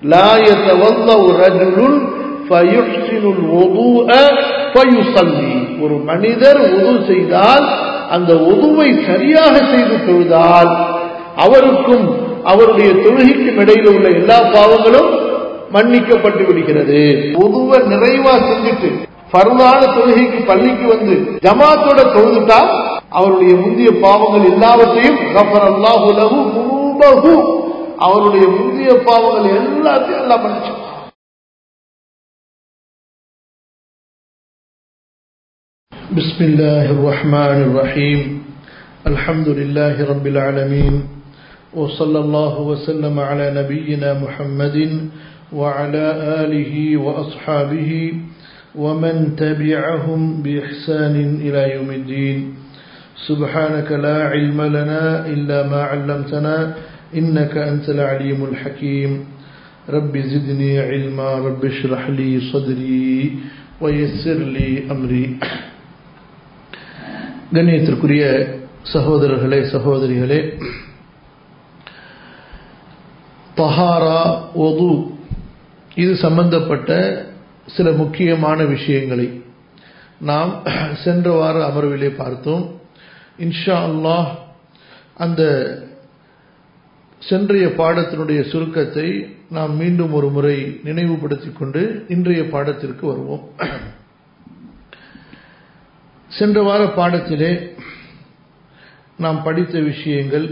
லா யதவல்லவு ரஜுலுன் ஃபயுஹ்சினுல் வுதுஅ ஃபயுஸல்லி ஒரு மனிதர் உது செய்தால் அந்த உதுவை சரியாக செய்து தொழுதால் அவருக்கும் அவருடைய தொழுகைக்கும் இடையில் உள்ள எல்லா பாவங்களும் மன்னிக்கப்பட்டு விடுகிறது உதுவை நிறைவா செஞ்சுட்டு பருவான தொழுகைக்கு பள்ளிக்கு வந்து ஜமாத்தோட தொழுதுட்டா அவருடைய முந்தைய பாவங்கள் எல்லாவற்றையும் கஃபரல்லாஹு லஹு குரூபஹு அவருடைய முந்தைய பாவங்கள் எல்லாத்தையும் எல்லாம் மன்னிச்சு بسم الله الرحمن الرحيم الحمد لله رب العالمين وصلى الله وسلم على نبينا محمد وعلى آله وأصحابه ومن تبعهم بإحسان إلى يوم الدين سبحانك لا علم لنا إلا ما علمتنا إنك أنت العليم الحكيم رب زدني علما رب اشرح لي صدري ويسر لي أمري கண்ணியத்திற்குரிய சகோதரர்களே சகோதரிகளே தஹாரா ஒது இது சம்பந்தப்பட்ட சில முக்கியமான விஷயங்களை நாம் சென்ற வார அமர்விலே பார்த்தோம் இன்ஷா அல்லாஹ் அந்த சென்றைய பாடத்தினுடைய சுருக்கத்தை நாம் மீண்டும் ஒரு முறை நினைவுபடுத்திக் கொண்டு இன்றைய பாடத்திற்கு வருவோம் சென்ற வார பாடத்திலே நாம் படித்த விஷயங்கள்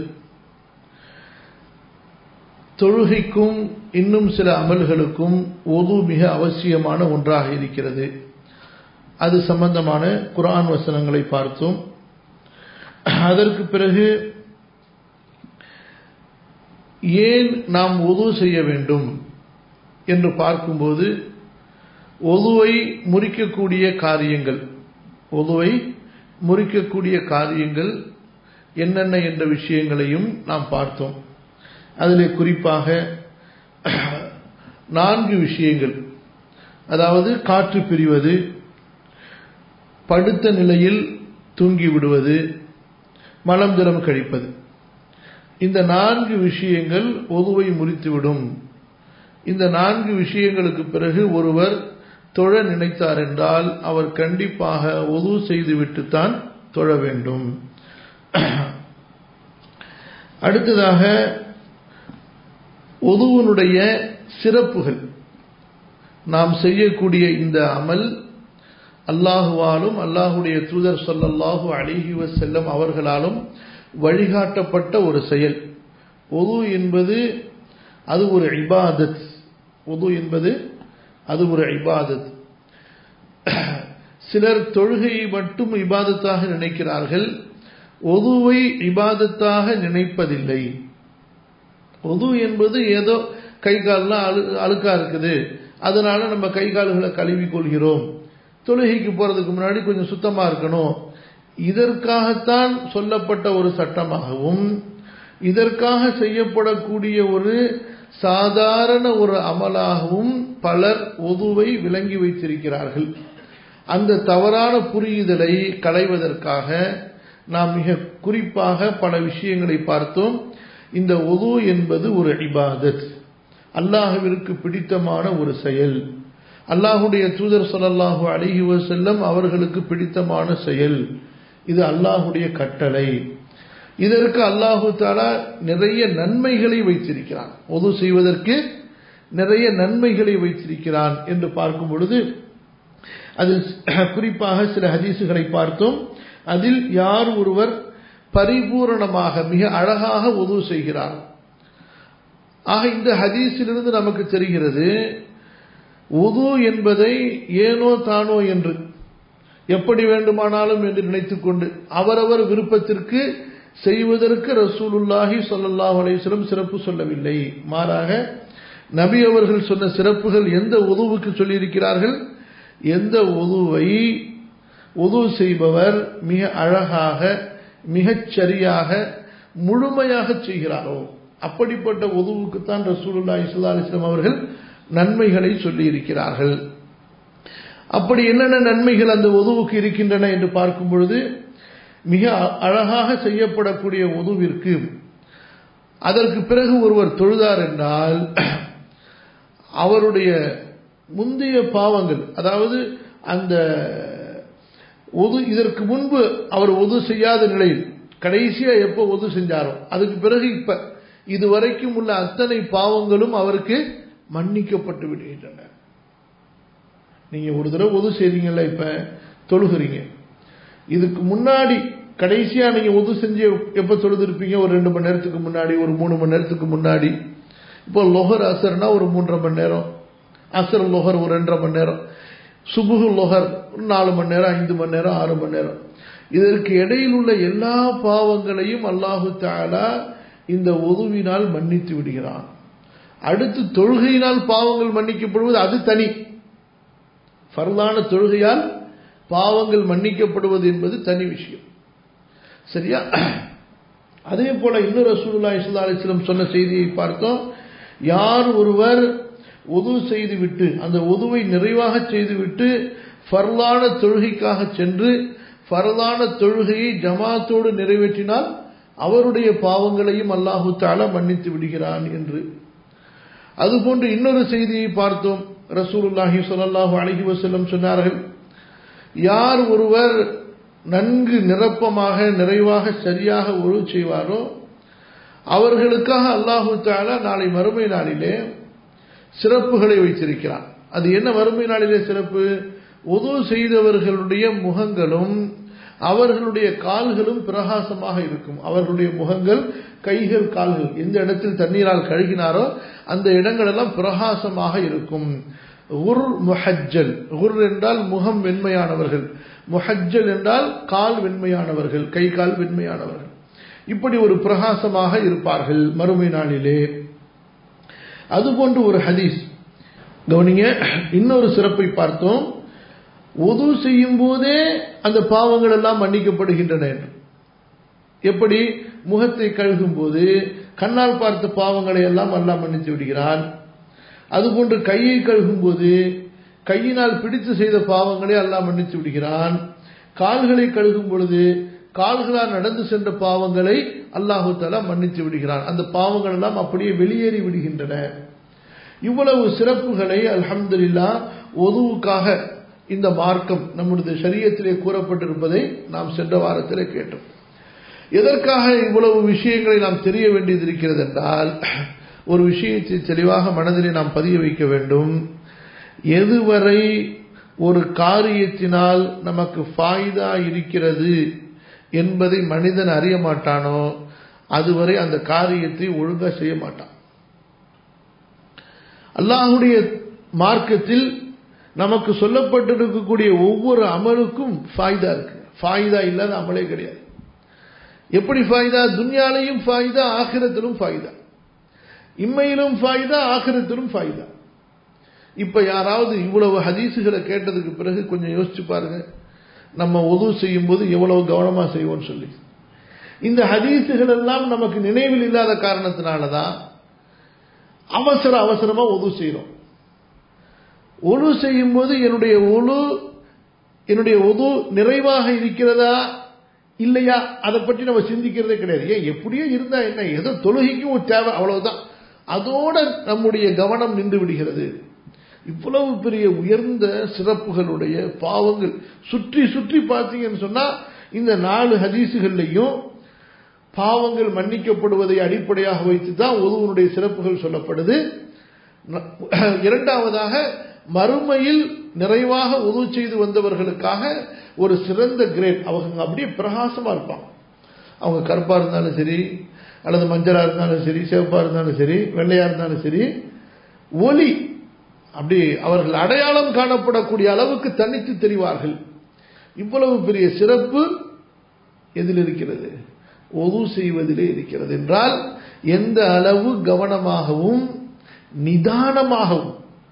தொழுகைக்கும் இன்னும் சில அமல்களுக்கும் ஒது மிக அவசியமான ஒன்றாக இருக்கிறது அது சம்பந்தமான குரான் வசனங்களை பார்த்தோம் அதற்கு பிறகு ஏன் நாம் ஒது செய்ய வேண்டும் என்று பார்க்கும்போது ஒதுவை முறிக்கக்கூடிய காரியங்கள் ஒதுவை முறிக்கக்கூடிய காரியங்கள் என்னென்ன என்ற விஷயங்களையும் நாம் பார்த்தோம் அதில் குறிப்பாக நான்கு விஷயங்கள் அதாவது காற்று பிரிவது படுத்த நிலையில் தூங்கி விடுவது மலம் ஜலம் கழிப்பது இந்த நான்கு விஷயங்கள் ஒதுவை முறித்துவிடும் இந்த நான்கு விஷயங்களுக்கு பிறகு ஒருவர் தொழ நினைத்தார் என்றால் அவர் கண்டிப்பாக ஒது செய்துவிட்டுத்தான் தொழ வேண்டும் அடுத்ததாக ஒதுவனுடைய சிறப்புகள் நாம் செய்யக்கூடிய இந்த அமல் அல்லாஹுவாலும் அல்லாஹுடைய தூதர் சொல்லல்லாஹு அலிஹி செல்லம் அவர்களாலும் வழிகாட்டப்பட்ட ஒரு செயல் ஒது என்பது அது ஒரு இபாதத் ஒது என்பது அது ஒரு இபாதத் சிலர் தொழுகையை மட்டும் இபாதத்தாக நினைக்கிறார்கள் ஒதுவை இபாதத்தாக நினைப்பதில்லை ஒது என்பது ஏதோ கை கால்லாம் அழு அழுக்கா இருக்குது அதனால நம்ம கை கால்களை கழுவி கொள்கிறோம் தொழுகைக்கு போறதுக்கு முன்னாடி கொஞ்சம் சுத்தமா இருக்கணும் இதற்காகத்தான் சொல்லப்பட்ட ஒரு சட்டமாகவும் இதற்காக செய்யப்படக்கூடிய ஒரு சாதாரண ஒரு அமலாகவும் பலர் ஒதுவை விளங்கி வைத்திருக்கிறார்கள் அந்த தவறான புரியுதலை களைவதற்காக நாம் மிக குறிப்பாக பல விஷயங்களை பார்த்தோம் இந்த ஒது என்பது ஒரு இபாதத் அல்லாஹுவிற்கு பிடித்தமான ஒரு செயல் அல்லாஹுடைய தூதர் சொல்லல்லாஹு அலிஹி செல்லம் அவர்களுக்கு பிடித்தமான செயல் இது அல்லாஹுடைய கட்டளை இதற்கு அல்லாஹு தாலா நிறைய நன்மைகளை வைத்திருக்கிறான் ஒது செய்வதற்கு நிறைய நன்மைகளை வைத்திருக்கிறான் என்று பார்க்கும் பொழுது அதில் குறிப்பாக சில ஹதீசுகளை பார்த்தோம் அதில் யார் ஒருவர் பரிபூரணமாக மிக அழகாக உதவு செய்கிறார் ஆக இந்த ஹதீஸிலிருந்து நமக்கு தெரிகிறது உது என்பதை ஏனோ தானோ என்று எப்படி வேண்டுமானாலும் என்று நினைத்துக்கொண்டு அவரவர் விருப்பத்திற்கு செய்வதற்கு ரசூலுல்லாஹி சொல்லல்லாஹ் அலையம் சிறப்பு சொல்லவில்லை மாறாக நபி அவர்கள் சொன்ன சிறப்புகள் எந்த உதவுக்கு சொல்லியிருக்கிறார்கள் எந்த உதுவை உது செய்பவர் மிக அழகாக மிகச் சரியாக முழுமையாக செய்கிறாரோ அப்படிப்பட்ட உதவுக்குத்தான் ரசூலுல்லா இஸ்லா அலிஸ்லாம் அவர்கள் நன்மைகளை சொல்லி இருக்கிறார்கள் அப்படி என்னென்ன நன்மைகள் அந்த உதவுக்கு இருக்கின்றன என்று பார்க்கும் பொழுது மிக அழகாக செய்யப்படக்கூடிய உதவிற்கு அதற்கு பிறகு ஒருவர் தொழுதார் என்றால் அவருடைய முந்தைய பாவங்கள் அதாவது அந்த ஒது இதற்கு முன்பு அவர் ஒது செய்யாத நிலையில் கடைசியா எப்போ ஒது செஞ்சாரோ அதுக்கு பிறகு இப்ப இதுவரைக்கும் உள்ள அத்தனை பாவங்களும் அவருக்கு மன்னிக்கப்பட்டு விடுகின்றன நீங்க ஒரு தடவை ஒது செய்றீங்கல்ல இப்ப தொழுகிறீங்க இதுக்கு முன்னாடி கடைசியா நீங்க ஒது செஞ்சு எப்ப தொழுதுருப்பீங்க ஒரு ரெண்டு மணி நேரத்துக்கு முன்னாடி ஒரு மூணு மணி நேரத்துக்கு முன்னாடி இப்போ லொஹர் அசர்னா ஒரு மூன்றரை மணி நேரம் அசர் லொஹர் ஒரு ரெண்டரை மணி நேரம் சுபுகு லொஹர் நாலு மணி நேரம் ஐந்து மணி நேரம் ஆறு மணி நேரம் இதற்கு இடையில் உள்ள எல்லா பாவங்களையும் அல்லாஹு தாலா இந்த உதவினால் மன்னித்து விடுகிறான் அடுத்து தொழுகையினால் பாவங்கள் மன்னிக்கப்படுவது அது தனி ஃபர்லான தொழுகையால் பாவங்கள் மன்னிக்கப்படுவது என்பது தனி விஷயம் சரியா அதே போல இன்னொரு ரசூலுல்லா இஸ்லா அலிஸ்லம் சொன்ன செய்தியை பார்த்தோம் யார் ஒருவர் உது செய்துவிட்டு அந்த உதுவை நிறைவாக செய்துவிட்டு ஃபர்லான தொழுகைக்காக சென்று ஃபர்லான தொழுகையை ஜமாத்தோடு நிறைவேற்றினால் அவருடைய பாவங்களையும் அல்லாஹு தாலா மன்னித்து விடுகிறான் என்று அதுபோன்று இன்னொரு செய்தியை பார்த்தோம் ரசூலுல்லாஹி சொல்லல்லாஹு அலஹி வசல்லம் சொன்னார்கள் யார் ஒருவர் நன்கு நிரப்பமாக நிறைவாக சரியாக ஒழு செய்வாரோ அவர்களுக்காக அல்லாஹு தாலா நாளை மறுமை நாளிலே சிறப்புகளை வைத்திருக்கிறான் அது என்ன மறுமை நாளிலே சிறப்பு உது செய்தவர்களுடைய முகங்களும் அவர்களுடைய கால்களும் பிரகாசமாக இருக்கும் அவர்களுடைய முகங்கள் கைகள் கால்கள் எந்த இடத்தில் தண்ணீரால் கழுகினாரோ அந்த இடங்கள் எல்லாம் பிரகாசமாக இருக்கும் உர் முஹஜல் உர் என்றால் முகம் வெண்மையானவர்கள் முஹஜல் என்றால் கால் வெண்மையானவர்கள் கை கால் வெண்மையானவர்கள் இப்படி ஒரு பிரகாசமாக இருப்பார்கள் மறுமை நாளிலே அதுபோன்று ஒரு ஹதீஸ் கவனிங்க இன்னொரு சிறப்பை பார்த்தோம் உது செய்யும் போதே அந்த பாவங்கள் எல்லாம் மன்னிக்கப்படுகின்றன என்று எப்படி முகத்தை கழுகும் போது கண்ணால் பார்த்த பாவங்களை எல்லாம் அல்லாஹ் மன்னித்து விடுகிறான் அதுபோன்று கையை கழுகும் போது கையினால் பிடித்து செய்த பாவங்களை அல்லாஹ் மன்னித்து விடுகிறான் கால்களை கழுகும் பொழுது கால்களால் நடந்து சென்ற பாவங்களை அல்லாஹு தலா மன்னித்து விடுகிறான் அந்த பாவங்கள் எல்லாம் அப்படியே வெளியேறி விடுகின்றன இவ்வளவு சிறப்புகளை அல்ஹம்துலில்லா ஒதுவுக்காக இந்த மார்க்கம் நம்முடைய சரியத்திலே கூறப்பட்டிருப்பதை நாம் சென்ற வாரத்திலே கேட்டோம் எதற்காக இவ்வளவு விஷயங்களை நாம் தெரிய வேண்டியது இருக்கிறது என்றால் ஒரு விஷயத்தை தெளிவாக மனதிலே நாம் பதிய வைக்க வேண்டும் எதுவரை ஒரு காரியத்தினால் நமக்கு ஃபாய்தா இருக்கிறது என்பதை மனிதன் அறிய மாட்டானோ அதுவரை அந்த காரியத்தை ஒழுங்கா செய்ய மாட்டான் அல்லாஹுடைய மார்க்கத்தில் நமக்கு சொல்லப்பட்டிருக்கக்கூடிய ஒவ்வொரு அமலுக்கும் ஃபாய்தா இருக்கு ஃபாய்தா இல்லாத அமலே கிடையாது எப்படி ஃபாய்தா துன்யாலையும் ஃபாய்தா ஆகிரத்திலும் ஃபாய்தா இம்மையிலும் ஃபாய்தா ஆகிரத்திலும் ஃபாய்தா இப்ப யாராவது இவ்வளவு ஹதீஸுகளை கேட்டதுக்கு பிறகு கொஞ்சம் யோசிச்சு பாருங்க நம்ம உதவு செய்யும் போது எவ்வளவு கவனமா செய்வோம்னு சொல்லி இந்த ஹதீஸுகள் எல்லாம் நமக்கு நினைவில் இல்லாத காரணத்தினாலதான் அவசர அவசரமா உதவு செய்யறோம் ஒழு செய்யும் போது என்னுடைய ஒழு என்னுடைய உது நிறைவாக இருக்கிறதா இல்லையா அதை பற்றி நம்ம சிந்திக்கிறதே கிடையாது ஏன் எப்படியோ இருந்தா என்ன ஏதோ தொழுகைக்கும் ஒரு தேவை அவ்வளவுதான் அதோட நம்முடைய கவனம் நின்று விடுகிறது இவ்வளவு பெரிய உயர்ந்த சிறப்புகளுடைய பாவங்கள் சுற்றி சுற்றி பார்த்தீங்கன்னு சொன்னா இந்த நாலு ஹதீசுகள்லையும் பாவங்கள் மன்னிக்கப்படுவதை அடிப்படையாக வைத்து தான் ஒருவனுடைய சிறப்புகள் சொல்லப்படுது இரண்டாவதாக மறுமையில் நிறைவாக உதவு செய்து வந்தவர்களுக்காக ஒரு சிறந்த கிரேட் அவங்க அப்படியே பிரகாசமா இருப்பாங்க அவங்க கருப்பா இருந்தாலும் சரி அல்லது மஞ்சளா இருந்தாலும் சரி சிவப்பா இருந்தாலும் சரி வெள்ளையா இருந்தாலும் சரி ஒலி அப்படி அவர்கள் அடையாளம் காணப்படக்கூடிய அளவுக்கு தனித்து தெரிவார்கள் இவ்வளவு பெரிய சிறப்பு எதில் இருக்கிறது ஒது செய்வதிலே இருக்கிறது என்றால் எந்த அளவு கவனமாகவும் நிதானமாகவும்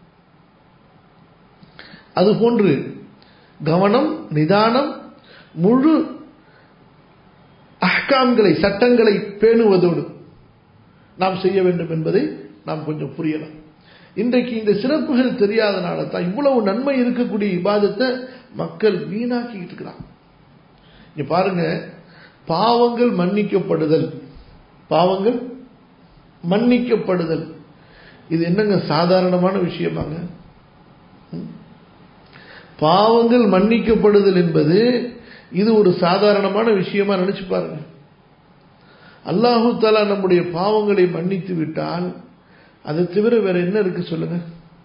அதுபோன்று கவனம் நிதானம் முழு அஹ்காம்களை சட்டங்களை பேணுவதோடு நாம் செய்ய வேண்டும் என்பதை நாம் கொஞ்சம் புரியலாம் இன்றைக்கு இந்த சிறப்புகள் தெரியாதனால தான் இவ்வளவு நன்மை இருக்கக்கூடிய இபாதத்தை மக்கள் வீணாக்கிட்டு இருக்கிறாங்க இங்க பாருங்க பாவங்கள் மன்னிக்கப்படுதல் பாவங்கள் மன்னிக்கப்படுதல் இது என்னங்க சாதாரணமான விஷயமாங்க பாவங்கள் மன்னிக்கப்படுதல் என்பது இது ஒரு சாதாரணமான விஷயமா நினைச்சு பாருங்க அல்லாஹு தாலா நம்முடைய பாவங்களை மன்னித்து விட்டால் அதை தவிர வேற என்ன இருக்கு சொல்லுங்க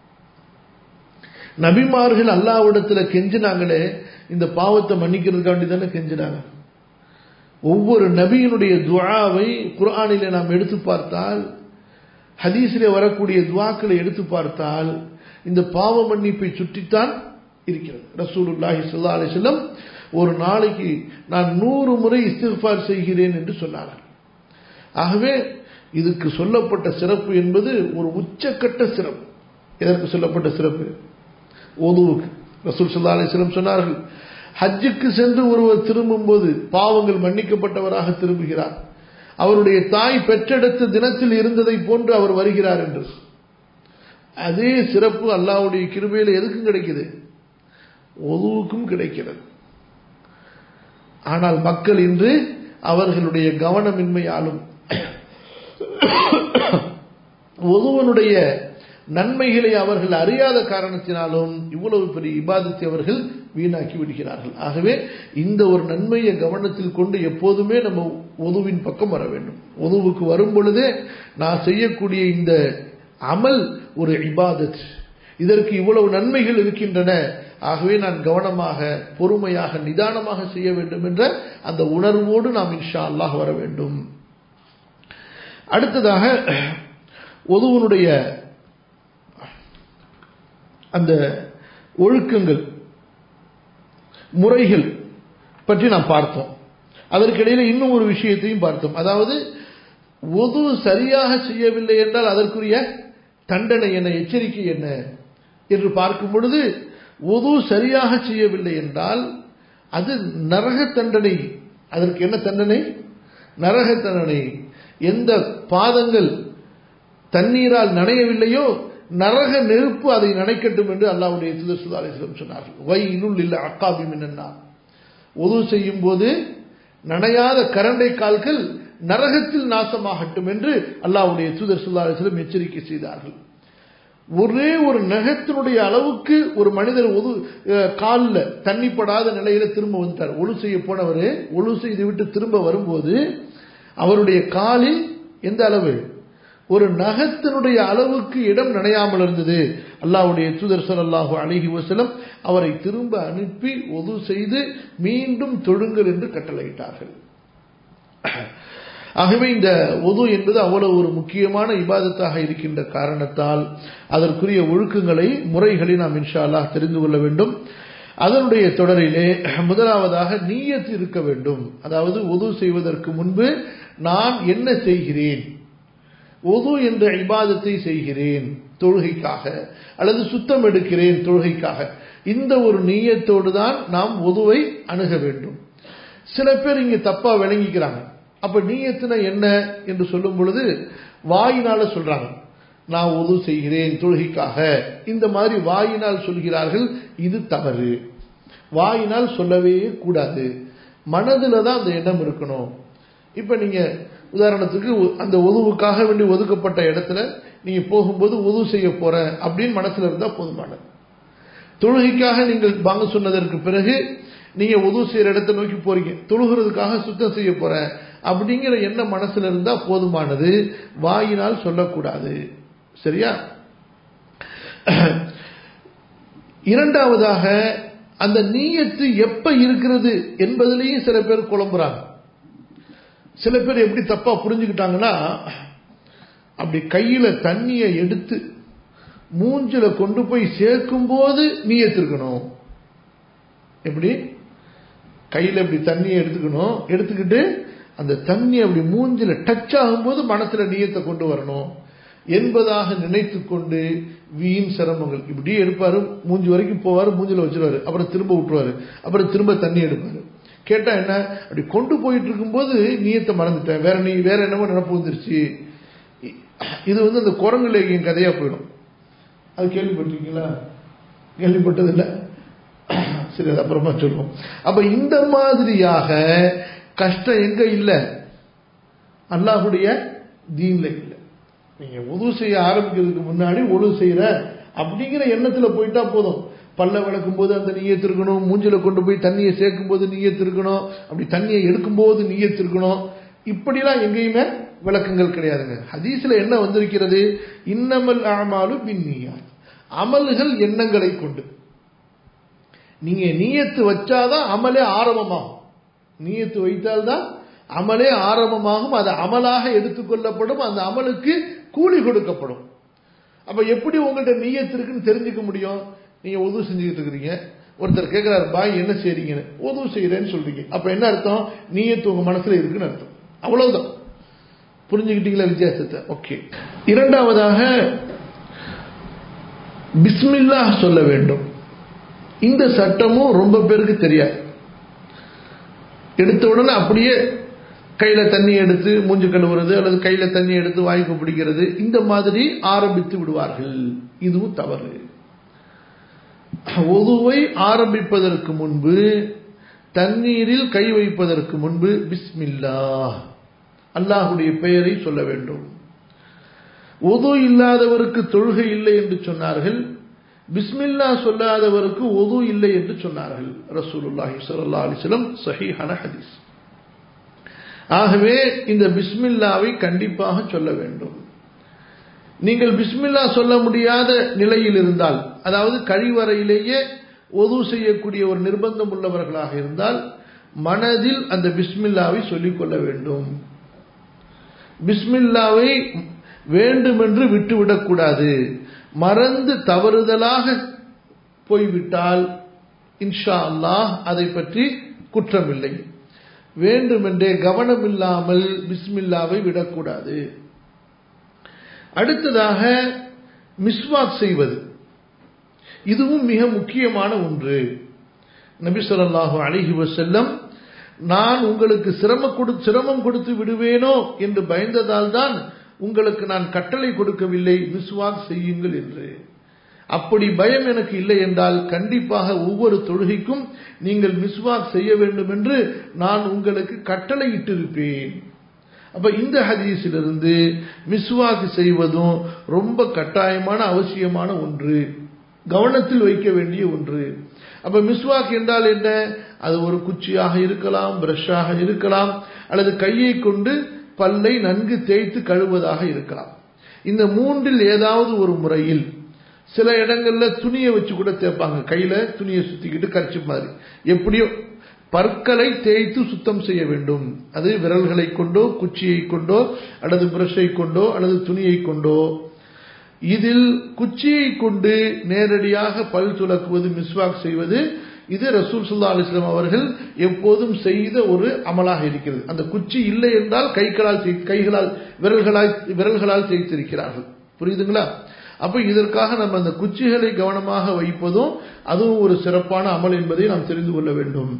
நபிமார்கள் அல்லாவிடத்துல கெஞ்சினாங்களே இந்த பாவத்தை மன்னிக்கிறதுக்காண்டி தானே கெஞ்சினாங்க ஒவ்வொரு நபியினுடைய துவாவை குரானில நாம் எடுத்து பார்த்தால் ஹதீஸிலே வரக்கூடிய துவாக்களை எடுத்து பார்த்தால் இந்த பாவ மன்னிப்பை சுற்றித்தான் இருக்கிறது ரசூலுல்லாஹி ஸல்லல்லாஹு அலைஹி வஸல்லம் ஒரு நாளைக்கு நான் நூறு முறை இஸ்திஃபார் செய்கிறேன் என்று சொன்னார்கள் ஆகவே இதுக்கு சொல்லப்பட்ட சிறப்பு என்பது ஒரு உச்சக்கட்ட சிறப்பு எதற்கு சொல்லப்பட்ட சிறப்பு ஒதுவுக்கு ரசூல் சல்லா அலிஸ்லம் சொன்னார்கள் ஹஜ்ஜுக்கு சென்று ஒருவர் திரும்பும் போது பாவங்கள் மன்னிக்கப்பட்டவராக திரும்புகிறார் அவருடைய தாய் பெற்றெடுத்த தினத்தில் இருந்ததை போன்று அவர் வருகிறார் என்று அதே சிறப்பு அல்லாவுடைய கிருபையில் எதுக்கும் கிடைக்குது ஒதுவுக்கும் கிடைக்கிறது ஆனால் மக்கள் இன்று அவர்களுடைய கவனமின்மையாலும் ஒருவனுடைய நன்மைகளை அவர்கள் அறியாத காரணத்தினாலும் இவ்வளவு பெரிய இபாதத்தை அவர்கள் வீணாக்கி விடுகிறார்கள் ஆகவே இந்த ஒரு நன்மையை கவனத்தில் கொண்டு எப்போதுமே நம்ம உதவின் பக்கம் வர வேண்டும் உதவுக்கு வரும் பொழுதே நான் செய்யக்கூடிய இந்த அமல் ஒரு இபாதத் இதற்கு இவ்வளவு நன்மைகள் இருக்கின்றன ஆகவே நான் கவனமாக பொறுமையாக நிதானமாக செய்ய வேண்டும் என்ற அந்த உணர்வோடு நாம் இன்ஷா அல்லாஹ் வர வேண்டும் அடுத்ததாக ஒதுவனுடைய அந்த ஒழுக்கங்கள் முறைகள் பற்றி நாம் பார்த்தோம் அதற்கிடையில் இன்னும் ஒரு விஷயத்தையும் பார்த்தோம் அதாவது ஒது சரியாக செய்யவில்லை என்றால் அதற்குரிய தண்டனை என்ன எச்சரிக்கை என்ன என்று பார்க்கும் பொழுது ஒது சரியாக செய்யவில்லை என்றால் அது நரக தண்டனை அதற்கு என்ன தண்டனை நரக தண்டனை எந்த பாதங்கள் தண்ணீரால் நனையவில்லையோ நரக நெருப்பு அதை நனைக்கட்டும் என்று அல்லாவுடைய தூதர் சுதாரிசிலம் சொன்னார்கள் வை இனுள் இல்ல அக்காபி மின்னா உதவு செய்யும் போது நனையாத கரண்டை கால்கள் நரகத்தில் நாசமாகட்டும் என்று அல்லாவுடைய தூதர் சுல்லாசிலம் எச்சரிக்கை செய்தார்கள் ஒரே ஒரு நகத்தினுடைய அளவுக்கு ஒரு மனிதர் ஒது காலில் தண்ணி படாத நிலையில திரும்ப வந்துட்டார் ஒழு செய்ய போனவர் ஒழு செய்து விட்டு திரும்ப வரும்போது அவருடைய காலில் எந்த அளவு ஒரு நகத்தினுடைய அளவுக்கு இடம் நனையாமல் இருந்தது அல்லாவுடைய தூதர் சொல்லாஹு அழகி வசலம் அவரை திரும்ப அனுப்பி ஒது செய்து மீண்டும் தொழுங்கள் என்று கட்டளையிட்டார்கள் ஆகவே இந்த ஒது என்பது அவ்வளவு ஒரு முக்கியமான இபாதத்தாக இருக்கின்ற காரணத்தால் அதற்குரிய ஒழுக்கங்களை முறைகளை நாம் இன்ஷா அல்லாஹ் தெரிந்து கொள்ள வேண்டும் அதனுடைய தொடரிலே முதலாவதாக நீயத்து இருக்க வேண்டும் அதாவது ஒது செய்வதற்கு முன்பு நான் என்ன செய்கிறேன் ஒது என்ற இபாதத்தை செய்கிறேன் தொழுகைக்காக அல்லது சுத்தம் எடுக்கிறேன் தொழுகைக்காக இந்த ஒரு நீயத்தோடு தான் நாம் ஒதுவை அணுக வேண்டும் சில பேர் இங்க தப்பா விளங்கிக்கிறாங்க அப்ப நீயத்துனா என்ன என்று சொல்லும் பொழுது வாயினால சொல்றாங்க நான் உது செய்கிறேன் தொழுகைக்காக இந்த மாதிரி வாயினால் சொல்கிறார்கள் இது தவறு வாயினால் சொல்லவே கூடாது மனதில் தான் அந்த எண்ணம் இருக்கணும் இப்ப நீங்க உதாரணத்துக்கு அந்த உதவுக்காக வேண்டி ஒதுக்கப்பட்ட இடத்துல நீங்க போகும்போது உதவு செய்ய போறேன் அப்படின்னு மனசுல இருந்தா போதுமானது தொழுகைக்காக நீங்கள் வாங்க சொன்னதற்கு பிறகு நீங்க உதவு செய்யற இடத்தை நோக்கி போறீங்க தொழுகிறதுக்காக சுத்தம் செய்ய போறேன் அப்படிங்கிற எண்ணம் மனசுல இருந்தா போதுமானது வாயினால் சொல்லக்கூடாது சரியா இரண்டாவதாக அந்த நீயத்து எப்ப இருக்கிறது என்பதிலேயும் சில பேர் குழம்புறாங்க சில பேர் எப்படி தப்பா புரிஞ்சுக்கிட்டாங்கன்னா அப்படி கையில தண்ணியை எடுத்து மூஞ்சில கொண்டு போய் சேர்க்கும் போது நீயத்திருக்கணும் எப்படி கையில இப்படி தண்ணியை எடுத்துக்கணும் எடுத்துக்கிட்டு அந்த தண்ணி அப்படி மூஞ்சில டச் ஆகும்போது மனசுல நீயத்தை கொண்டு வரணும் என்பதாக நினைத்து கொண்டு வீண் சிரமங்கள் இப்படி எடுப்பாரு மூஞ்சி வரைக்கும் போவாரு மூஞ்சில வச்சிருவாரு அப்புறம் திரும்ப விட்டுருவாரு அப்புறம் திரும்ப தண்ணி எடுப்பாரு கேட்டா என்ன அப்படி கொண்டு போயிட்டு இருக்கும்போது நீயத்தை மறந்துட்டேன் வேற நீ வேற என்னமோ நினப்பு வந்துருச்சு இது வந்து அந்த குரங்கு லேகியின் கதையா போயிடும் அது கேள்விப்பட்டிருக்கீங்களா கேள்விப்பட்டது இல்லை சரி அது அப்புறமா சொல்லுவோம் அப்ப இந்த மாதிரியாக கஷ்டம் எங்க இல்லை அல்லாஹுடைய தீன்ல இல்லை நீங்க உது செய்ய ஆரம்பிக்கிறதுக்கு முன்னாடி ஒழு செய்யற அப்படிங்கிற எண்ணத்துல போயிட்டா போதும் பல்ல விளக்கும் போது அந்த நீயத்து இருக்கணும் மூஞ்சில கொண்டு போய் தண்ணியை சேர்க்கும் போது நீயத்து இருக்கணும் அப்படி தண்ணியை எடுக்கும் போது நீயத்து இருக்கணும் இப்படிலாம் எங்கேயுமே விளக்கங்கள் கிடையாதுங்க ஹதீஸ்ல என்ன வந்திருக்கிறது இன்னமல் ஆமாலு பின்னியார் அமல்கள் எண்ணங்களை கொண்டு நீங்க நீயத்து வச்சாதான் அமலே ஆரம்பமாகும் நீயத்து வைத்தால்தான் அமலே ஆரம்பமாகும் அது அமலாக எடுத்துக்கொள்ளப்படும் அந்த அமலுக்கு கூலி கொடுக்கப்படும் அப்ப எப்படி உங்கள்ட்ட நீயத்து இருக்குன்னு தெரிஞ்சுக்க முடியும் நீங்க உதவு செஞ்சுக்கிட்டு இருக்கிறீங்க ஒருத்தர் கேட்கிறாரு பாய் என்ன செய்றீங்கன்னு உதவு செய்யறேன்னு சொல்றீங்க அப்ப என்ன அர்த்தம் நீயத்து உங்க மனசுல இருக்குன்னு அர்த்தம் அவ்வளவுதான் புரிஞ்சுக்கிட்டீங்களா வித்தியாசத்தை ஓகே இரண்டாவதாக பிஸ்மில்லா சொல்ல வேண்டும் இந்த சட்டமும் ரொம்ப பேருக்கு தெரியாது எடுத்த உடனே அப்படியே கையில தண்ணி எடுத்து மூஞ்சு கழுவுறது அல்லது கையில தண்ணி எடுத்து வாய்க்கு பிடிக்கிறது இந்த மாதிரி ஆரம்பித்து விடுவார்கள் இதுவும் தவறு ஒதுவை ஆரம்பிப்பதற்கு முன்பு தண்ணீரில் கை வைப்பதற்கு முன்பு பிஸ்மில்லா அல்லாஹுடைய பெயரை சொல்ல வேண்டும் ஒது இல்லாதவருக்கு தொழுகை இல்லை என்று சொன்னார்கள் பிஸ்மில்லா சொல்லாதவருக்கு ஒது இல்லை என்று சொன்னார்கள் ரசூலுல்லாஹி ஸல்லல்லாஹு அலைஹி வஸல்லம் சஹீஹான ஹதீஸ் ஆகவே இந்த பிஸ்மில்லாவை கண்டிப்பாக சொல்ல வேண்டும் நீங்கள் பிஸ்மில்லா சொல்ல முடியாத நிலையில் இருந்தால் அதாவது கழிவறையிலேயே ஒது செய்யக்கூடிய ஒரு நிர்பந்தம் உள்ளவர்களாக இருந்தால் மனதில் அந்த பிஸ்மில்லாவை சொல்லிக் கொள்ள வேண்டும் பிஸ்மில்லாவை வேண்டுமென்று விட்டுவிடக்கூடாது மறந்து தவறுதலாக போய்விட்டால் இன்ஷா அல்லாஹ் அதை பற்றி குற்றமில்லை வேண்டுமென்றே கவனமில்லாமல் பிஸ்மில்லாவை விடக்கூடாது அடுத்ததாக மிஸ்வாக் செய்வது இதுவும் மிக முக்கியமான ஒன்று நபி சொல்லாஹு அலிஹி வசல்லம் நான் உங்களுக்கு சிரம கொடு சிரமம் கொடுத்து விடுவேனோ என்று பயந்ததால் தான் உங்களுக்கு நான் கட்டளை கொடுக்கவில்லை மிஸ்வாக் செய்யுங்கள் என்று அப்படி பயம் எனக்கு இல்லை என்றால் கண்டிப்பாக ஒவ்வொரு தொழுகைக்கும் நீங்கள் மிஸ்வாக் செய்ய வேண்டும் என்று நான் உங்களுக்கு கட்டளை இட்டிருப்பேன் அப்ப இந்த ஹதீஸிலிருந்து மிஸ்வாக் செய்வதும் ரொம்ப கட்டாயமான அவசியமான ஒன்று கவனத்தில் வைக்க வேண்டிய ஒன்று அப்ப மிஸ்வாக் என்றால் என்ன அது ஒரு குச்சியாக இருக்கலாம் பிரஷாக இருக்கலாம் அல்லது கையை கொண்டு பல்லை நன்கு தேய்த்து கழுவதாக இருக்கலாம் இந்த மூன்றில் ஏதாவது ஒரு முறையில் சில இடங்கள்ல துணியை வச்சு கூட தேய்ப்பாங்க கையில துணியை சுத்திக்கிட்டு கரிச்சு மாதிரி எப்படியோ பற்களை தேய்த்து சுத்தம் செய்ய வேண்டும் அது விரல்களை கொண்டோ குச்சியை கொண்டோ அல்லது பிரஷை கொண்டோ அல்லது துணியை கொண்டோ இதில் குச்சியை கொண்டு நேரடியாக பல் துலக்குவது மிஸ்வாக் செய்வது இது ரசூல் சுல்லா அலிஸ்லாம் அவர்கள் எப்போதும் செய்த ஒரு அமலாக இருக்கிறது அந்த குச்சி இல்லை என்றால் கைகளால் கைகளால் விரல்களால் விரல்களால் தேய்த்திருக்கிறார்கள் புரியுதுங்களா அப்ப இதற்காக நம்ம அந்த குச்சிகளை கவனமாக வைப்பதும் அதுவும் ஒரு சிறப்பான அமல் என்பதை நாம் தெரிந்து கொள்ள வேண்டும்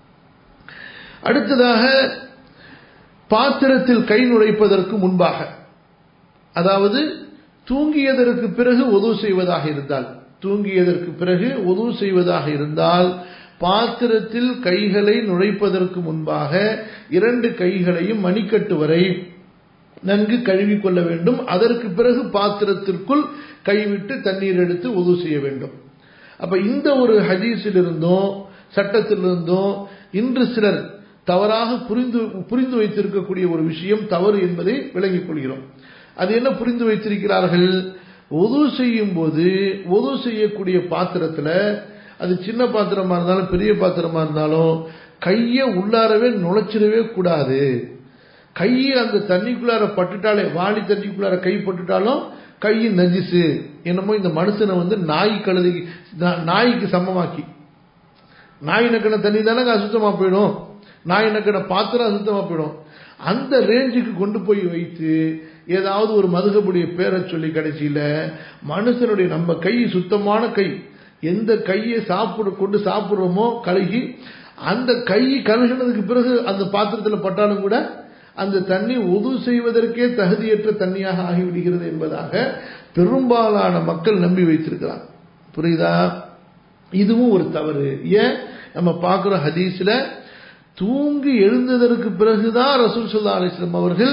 அடுத்ததாக பாத்திரத்தில் கை நுழைப்பதற்கு முன்பாக அதாவது தூங்கியதற்கு பிறகு உதவு செய்வதாக இருந்தால் தூங்கியதற்கு பிறகு உதவு செய்வதாக இருந்தால் பாத்திரத்தில் கைகளை நுழைப்பதற்கு முன்பாக இரண்டு கைகளையும் மணிக்கட்டு வரை நன்கு கழுவிக்கொள்ள வேண்டும் அதற்கு பிறகு பாத்திரத்திற்குள் கைவிட்டு தண்ணீர் எடுத்து உதவு செய்ய வேண்டும் அப்ப இந்த ஒரு ஹதீஸிலிருந்தும் சட்டத்திலிருந்தும் இன்று சிலர் தவறாக புரிந்து புரிந்து வைத்திருக்கக்கூடிய ஒரு விஷயம் தவறு என்பதை விளங்கிக் கொள்கிறோம் அது என்ன புரிந்து வைத்திருக்கிறார்கள் ஒது செய்யும் போது ஒது செய்யக்கூடிய பாத்திரத்துல அது சின்ன பாத்திரமா இருந்தாலும் பெரிய பாத்திரமா இருந்தாலும் கையை உள்ளாரவே நுழைச்சிடவே கூடாது கை அந்த தண்ணிக்குள்ளார பட்டுட்டாலே வாளி தண்ணிக்குள்ளார கை பட்டுட்டாலும் கை நஜிசு என்னமோ இந்த மனுஷனை வந்து நாய் கழுதி நாய்க்கு சமமாக்கி நாய் நக்கின தண்ணி தானே அசுத்தமா போயிடும் நாய் நக்கின பாத்திரம் அசுத்தமா போயிடும் அந்த ரேஞ்சுக்கு கொண்டு போய் வைத்து ஏதாவது ஒரு மதுகப்புடைய பேரை சொல்லி கடைசியில மனுஷனுடைய நம்ம கை சுத்தமான கை எந்த கையை சாப்பிட கொண்டு சாப்பிடுறோமோ கழுகி அந்த கை கழுகினதுக்கு பிறகு அந்த பாத்திரத்தில் பட்டாலும் கூட அந்த தண்ணி உது செய்வதற்கே தகுதியற்ற தண்ணியாக ஆகிவிடுகிறது என்பதாக பெரும்பாலான மக்கள் நம்பி வைத்திருக்கிறார் புரியுதா இதுவும் ஒரு தவறு ஏன் நம்ம பார்க்கிற ஹதீஸ்ல தூங்கி எழுந்ததற்கு பிறகுதான் ரசூல் சுல்லா அலிஸ்லாம் அவர்கள்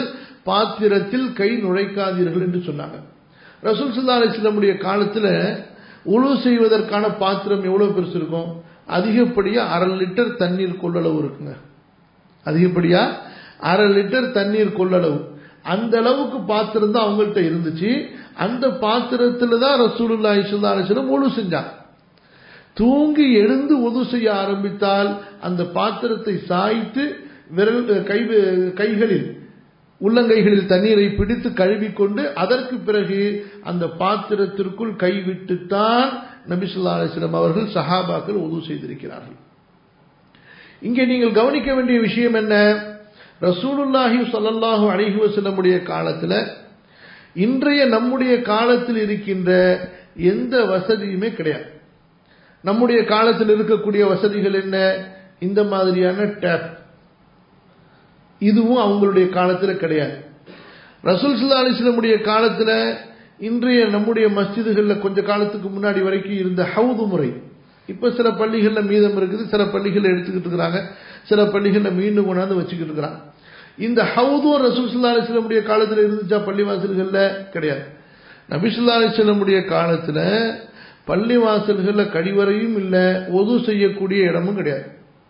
பாத்திரத்தில் கை நுழைக்காதீர்கள் என்று சொன்னாங்க ரசூல் சுல்லா அலிஸ்லமுடைய காலத்தில் உழு செய்வதற்கான பாத்திரம் எவ்வளவு பெருசு இருக்கும் அதிகப்படியா அரை லிட்டர் தண்ணீர் கொள்ளளவு இருக்குங்க அதிகப்படியா அரை லிட்டர் தண்ணீர் கொள்ளளவு அந்த அளவுக்கு பாத்திரம் தான் அவங்கள்ட்ட இருந்துச்சு அந்த பாத்திரத்துல தான் ரசூலுல்லா இசுல்லா அலிஸ்லம் உழு செஞ்சாங்க தூங்கி எழுந்து உது செய்ய ஆரம்பித்தால் அந்த பாத்திரத்தை சாய்த்து விரல் கை கைகளில் உள்ளங்கைகளில் தண்ணீரை பிடித்து கழுவிக்கொண்டு அதற்கு பிறகு அந்த பாத்திரத்திற்குள் கைவிட்டுத்தான் நபிசுல்லா அலிஸ்லாம் அவர்கள் சஹாபாக்கள் உது செய்திருக்கிறார்கள் இங்கே நீங்கள் கவனிக்க வேண்டிய விஷயம் என்ன ரசூலுல்லாஹி சொல்லல்லாஹு அலிஹி வசல்லமுடைய காலத்தில் இன்றைய நம்முடைய காலத்தில் இருக்கின்ற எந்த வசதியுமே கிடையாது நம்முடைய காலத்தில் இருக்கக்கூடிய வசதிகள் என்ன இந்த மாதிரியான டேப் இதுவும் அவங்களுடைய காலத்தில் கிடையாது ரசூல் சுல்லா அலிஸ்லமுடைய காலத்தில் இன்றைய நம்முடைய மஸ்ஜிதுகளில் கொஞ்ச காலத்துக்கு முன்னாடி வரைக்கும் இருந்த ஹவுது முறை இப்போ சில பள்ளிகளில் மீதம் இருக்குது சில பள்ளிகளில் எடுத்துக்கிட்டு இருக்கிறாங்க சில பள்ளிகளில் மீண்டும் கொண்டாந்து வச்சுக்கிட்டு இருக்கிறாங்க இந்த ஹவுதும் ரசூல் சுல்லா அலிஸ்லமுடைய காலத்தில் இருந்துச்சா பள்ளிவாசல்களில் கிடையாது நபிசுல்லா அலிஸ்லமுடைய காலத்தில் பள்ளிவாசல்களில் கழிவறையும் இல்லை ஒது செய்யக்கூடிய இடமும் கிடையாது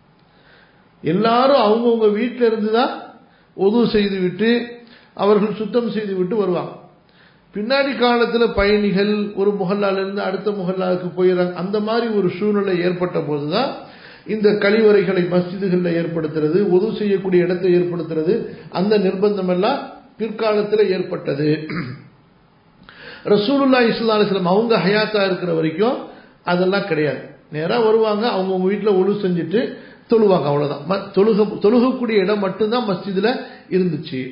எல்லாரும் அவங்கவுங்க வீட்டில் இருந்து தான் ஒது செய்து விட்டு அவர்கள் சுத்தம் செய்து விட்டு வருவாங்க பின்னாடி காலத்தில் பயணிகள் ஒரு முகல்லாலிருந்து அடுத்த முகல்லாவுக்கு போயிடறாங்க அந்த மாதிரி ஒரு சூழ்நிலை ஏற்பட்ட போதுதான் இந்த கழிவறைகளை மஸ்ஜிதுகளில் ஏற்படுத்துறது ஒது செய்யக்கூடிய இடத்தை ஏற்படுத்துறது அந்த நிர்பந்தம் எல்லாம் பிற்காலத்தில் ஏற்பட்டது ரசூலுல்லா இஸ்லா அலிஸ்லாம் அவங்க ஹயாத்தா இருக்கிற வரைக்கும் அதெல்லாம் கிடையாது நேராக வருவாங்க அவங்கவுங்க வீட்டில் ஒழு செஞ்சுட்டு தொழுவாங்க அவ்வளோதான் தொழுக தொழுகக்கூடிய இடம் மட்டும்தான் மஸ்ஜிதில் இருந்துச்சு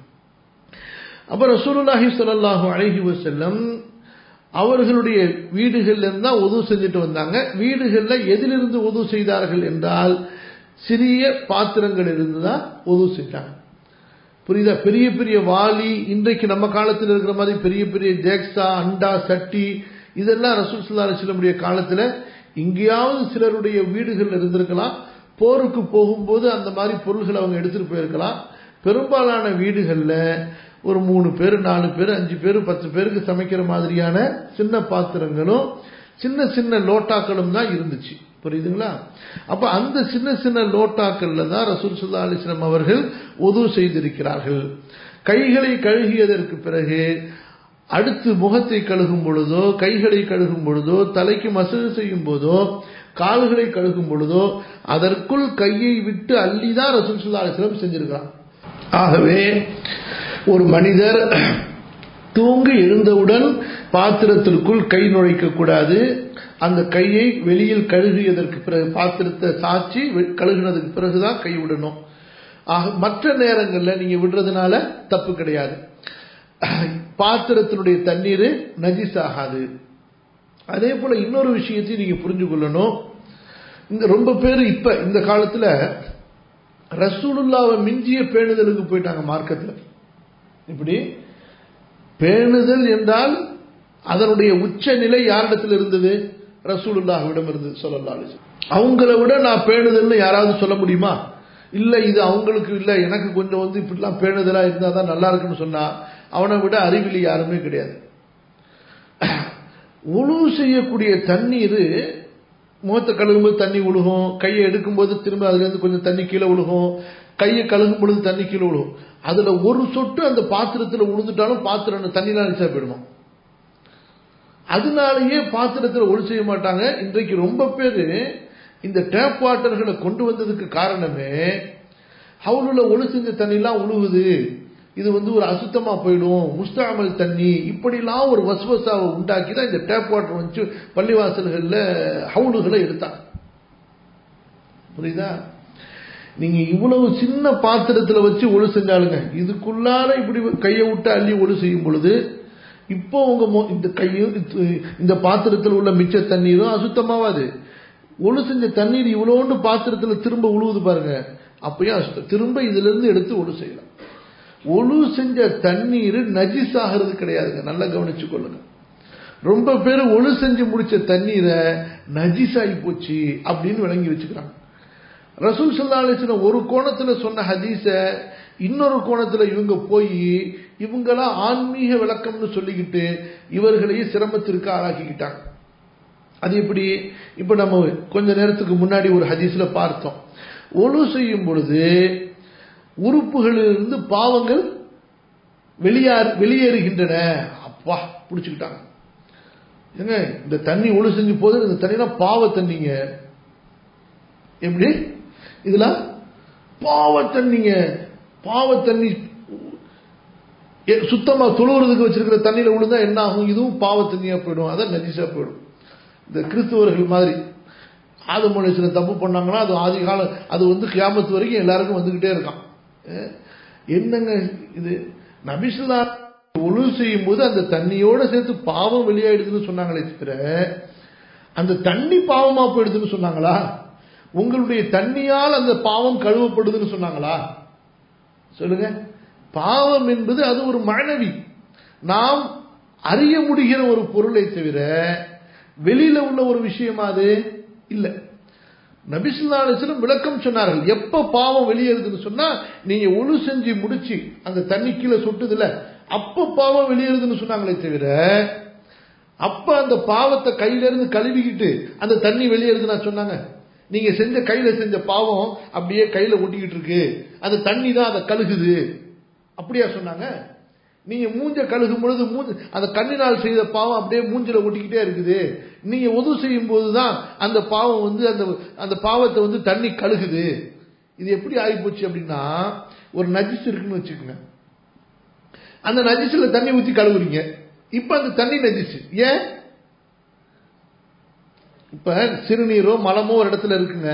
அப்போ ரசூலுல்லாஹி சொல்லல்லாஹு அழகி வசல்லம் அவர்களுடைய வீடுகள்ல இருந்து தான் உதவு செஞ்சுட்டு வந்தாங்க வீடுகளில் எதிலிருந்து உதவு செய்தார்கள் என்றால் சிறிய பாத்திரங்கள் இருந்து தான் உதவு செஞ்சாங்க புரியுதா பெரிய பெரிய வாளி இன்றைக்கு நம்ம காலத்தில் இருக்கிற மாதிரி பெரிய பெரிய ஜேக்ஸா அண்டா சட்டி இதெல்லாம் ரசூல் சுல்லா அலிஸ்லமுடைய காலத்தில் எங்கேயாவது சிலருடைய வீடுகள் இருந்திருக்கலாம் போருக்கு போகும்போது அந்த மாதிரி பொருள்களை அவங்க எடுத்துட்டு போயிருக்கலாம் பெரும்பாலான வீடுகளில் ஒரு மூணு பேர் நாலு பேர் அஞ்சு பேர் பத்து பேருக்கு சமைக்கிற மாதிரியான சின்ன பாத்திரங்களும் சின்ன சின்ன லோட்டாக்களும் தான் இருந்துச்சு புரியுதுங்களா அப்ப அந்த சின்ன சின்ன லோட்டாக்கள்ல தான் ரசூல் சுல்லா அலிஸ்லாம் அவர்கள் உதவு செய்திருக்கிறார்கள் கைகளை கழுகியதற்கு பிறகு அடுத்து முகத்தை கழுகும் பொழுதோ கைகளை கழுகும் பொழுதோ தலைக்கு மசகு செய்யும் போதோ கால்களை கழுகும் பொழுதோ அதற்குள் கையை விட்டு அள்ளிதான் ரசூல் சுல்லா அலிஸ்லாம் செஞ்சிருக்கிறான் ஆகவே ஒரு மனிதர் தூங்கி எழுந்தவுடன் பாத்திரத்திற்குள் கை நுழைக்க கூடாது அந்த கையை வெளியில் கழுகியதற்கு பிறகு பாத்திரத்தை சாச்சி கழுகினதுக்கு பிறகுதான் கை விடணும் ஆக மற்ற நேரங்களில் நீங்க விடுறதுனால தப்பு கிடையாது பாத்திரத்தினுடைய தண்ணீர் நஜிஸ் ஆகாது அதே போல இன்னொரு விஷயத்தையும் நீங்க புரிஞ்சு கொள்ளணும் இந்த ரொம்ப பேர் இப்ப இந்த காலத்துல ரசூலுல்லாவை மிஞ்சிய பேணுதலுக்கு போயிட்டாங்க மார்க்கத்தில் இப்படி பேணுதல் என்றால் அதனுடைய உச்ச நிலை யாரிடத்தில் இருந்தது ரசூலுல்லாஹ்விடம் இருந்தது சொல்லலாம் அவங்கள விட நான் பேணுதல்னு யாராவது சொல்ல முடியுமா இல்ல இது அவங்களுக்கு இல்ல எனக்கு கொஞ்சம் வந்து இப்படிலாம் பேணுதலா இருந்தா தான் நல்லா இருக்குன்னு சொன்னா அவனை விட அறிவிலி யாருமே கிடையாது உழு செய்யக்கூடிய தண்ணீர் முகத்தை கழுகும்போது தண்ணி விழுகும் கையை எடுக்கும்போது திரும்ப அதுலேருந்து கொஞ்சம் தண்ணி கீழே விழுகும் கையை கழுகும் பொழுது தண்ணி கீழே விழுகும் அதுல ஒரு சொட்டு அந்த பாத்திரத்தில் விழுந்துட்டாலும் பாத்திரம் தண்ணிலாம் அடிச்சா போயிடுமா அதனாலேயே பாத்திரத்தில் ஒளி செய்ய மாட்டாங்க இன்றைக்கு ரொம்ப பேர் இந்த டேப் வாட்டர்களை கொண்டு வந்ததுக்கு காரணமே ஹவுலுல ஒளி செஞ்ச தண்ணிலாம் உழுகுது இது வந்து ஒரு அசுத்தமா போயிடும் முஸ்தாமல் தண்ணி இப்படிலாம் ஒரு வசுவசாவை உண்டாக்கி தான் இந்த டேப் வாட்டர் வந்து பள்ளிவாசல்களில் ஹவுலுகளை எடுத்தாங்க புரியுதா நீங்க இவ்வளவு சின்ன பாத்திரத்துல வச்சு ஒழு செஞ்சாலுங்க இதுக்குள்ளார இப்படி கையை விட்டு அள்ளி ஒழு செய்யும் பொழுது இப்போ உங்க இந்த கையும் இந்த பாத்திரத்தில் உள்ள மிச்ச தண்ணீரும் அசுத்தமாவாது ஒழு செஞ்ச தண்ணீர் இவ்வளோண்டு பாத்திரத்துல திரும்ப உழுவுது பாருங்க அப்பயும் அசுத்தம் திரும்ப இதுல இருந்து எடுத்து ஒழு செய்யலாம் ஒழு செஞ்ச தண்ணீர் நஜிஸ் ஆகிறது கிடையாதுங்க நல்லா கவனிச்சு கொள்ளுங்க ரொம்ப பேர் ஒழு செஞ்சு முடிச்ச தண்ணீரை நஜிஸ் ஆகி போச்சு அப்படின்னு விளங்கி வச்சுக்கிறாங்க ரசூல் சல்லா அலிஸ்லாம் ஒரு கோணத்துல சொன்ன ஹதீஸ இன்னொரு கோணத்துல இவங்க போய் இவங்களாம் ஆன்மீக விளக்கம்னு சொல்லிக்கிட்டு இவர்களையும் சிரமத்திற்கு ஆளாக்கிக்கிட்டாங்க அது எப்படி இப்ப நம்ம கொஞ்ச நேரத்துக்கு முன்னாடி ஒரு ஹதீஸ்ல பார்த்தோம் ஒழு செய்யும் பொழுது உறுப்புகளிலிருந்து பாவங்கள் வெளியார் வெளியேறுகின்றன அப்பா பிடிச்சுக்கிட்டாங்க ஏங்க இந்த தண்ணி ஒழு செஞ்சு போது இந்த தண்ணினா பாவ தண்ணிங்க எப்படி இதுல பாவ தண்ணிங்க பாவ தண்ணி எ- சுத்தமா தொழுவுறதுக்கு வச்சிருக்கிற தண்ணியில விழுந்தா என்ன ஆகும் இதுவும் பாவ தண்ணியா போயிடும் அதான் நஜிஸா போயிடும் இந்த கிறிஸ்துவர்கள் மாதிரி ஆதமொழி சில தப்பு பண்ணாங்கன்னா அது ஆதி காலம் அது வந்து கியாமத்து வரைக்கும் எல்லாருக்கும் வந்துகிட்டே இருக்கான் அஹ் என்னங்க இது நபிசுல்லா ஒழு செய்யும் போது அந்த தண்ணியோட சேர்த்து பாவம் வெளியாயிடுதுன்னு சொன்னாங்களே தவிர அந்த தண்ணி பாவமா போயிடுதுன்னு சொன்னாங்களா உங்களுடைய தண்ணியால் அந்த பாவம் கழுவப்படுதுன்னு சொன்னாங்களா சொல்லுங்க பாவம் என்பது அது ஒரு மனவி நாம் அறிய முடிகிற ஒரு பொருளை தவிர வெளியில உள்ள ஒரு விஷயமா அது இல்லை நபிசுல்லா அலிஸ்லம் விளக்கம் சொன்னார்கள் எப்ப பாவம் வெளியேறுதுன்னு சொன்னா நீங்க ஒழு செஞ்சு முடிச்சு அந்த தண்ணி கீழே சொட்டுதுல அப்ப பாவம் வெளியேறுதுன்னு சொன்னாங்களே தவிர அப்ப அந்த பாவத்தை கையில இருந்து கழுவிக்கிட்டு அந்த தண்ணி வெளியேறுதுன்னா சொன்னாங்க நீங்க செஞ்ச கையில செஞ்ச பாவம் அப்படியே கையில ஒட்டிக்கிட்டு இருக்கு அந்த தண்ணி தான் அதை கழுகுது அப்படியா சொன்னாங்க நீங்க மூஞ்ச கழுகும் பொழுது மூஞ்ச அந்த கண்ணினால் செய்த பாவம் அப்படியே மூஞ்சில ஒட்டிக்கிட்டே இருக்குது நீங்க உதவு செய்யும் போதுதான் அந்த பாவம் வந்து அந்த அந்த பாவத்தை வந்து தண்ணி கழுகுது இது எப்படி ஆகிப்போச்சு அப்படின்னா ஒரு நஜிஸ் இருக்குன்னு வச்சுக்கோங்க அந்த நஜிஸ்ல தண்ணி ஊத்தி கழுவுறீங்க இப்ப அந்த தண்ணி நஜிஸ் ஏன் இப்ப சிறுநீரோ மலமோ ஒரு இடத்துல இருக்குங்க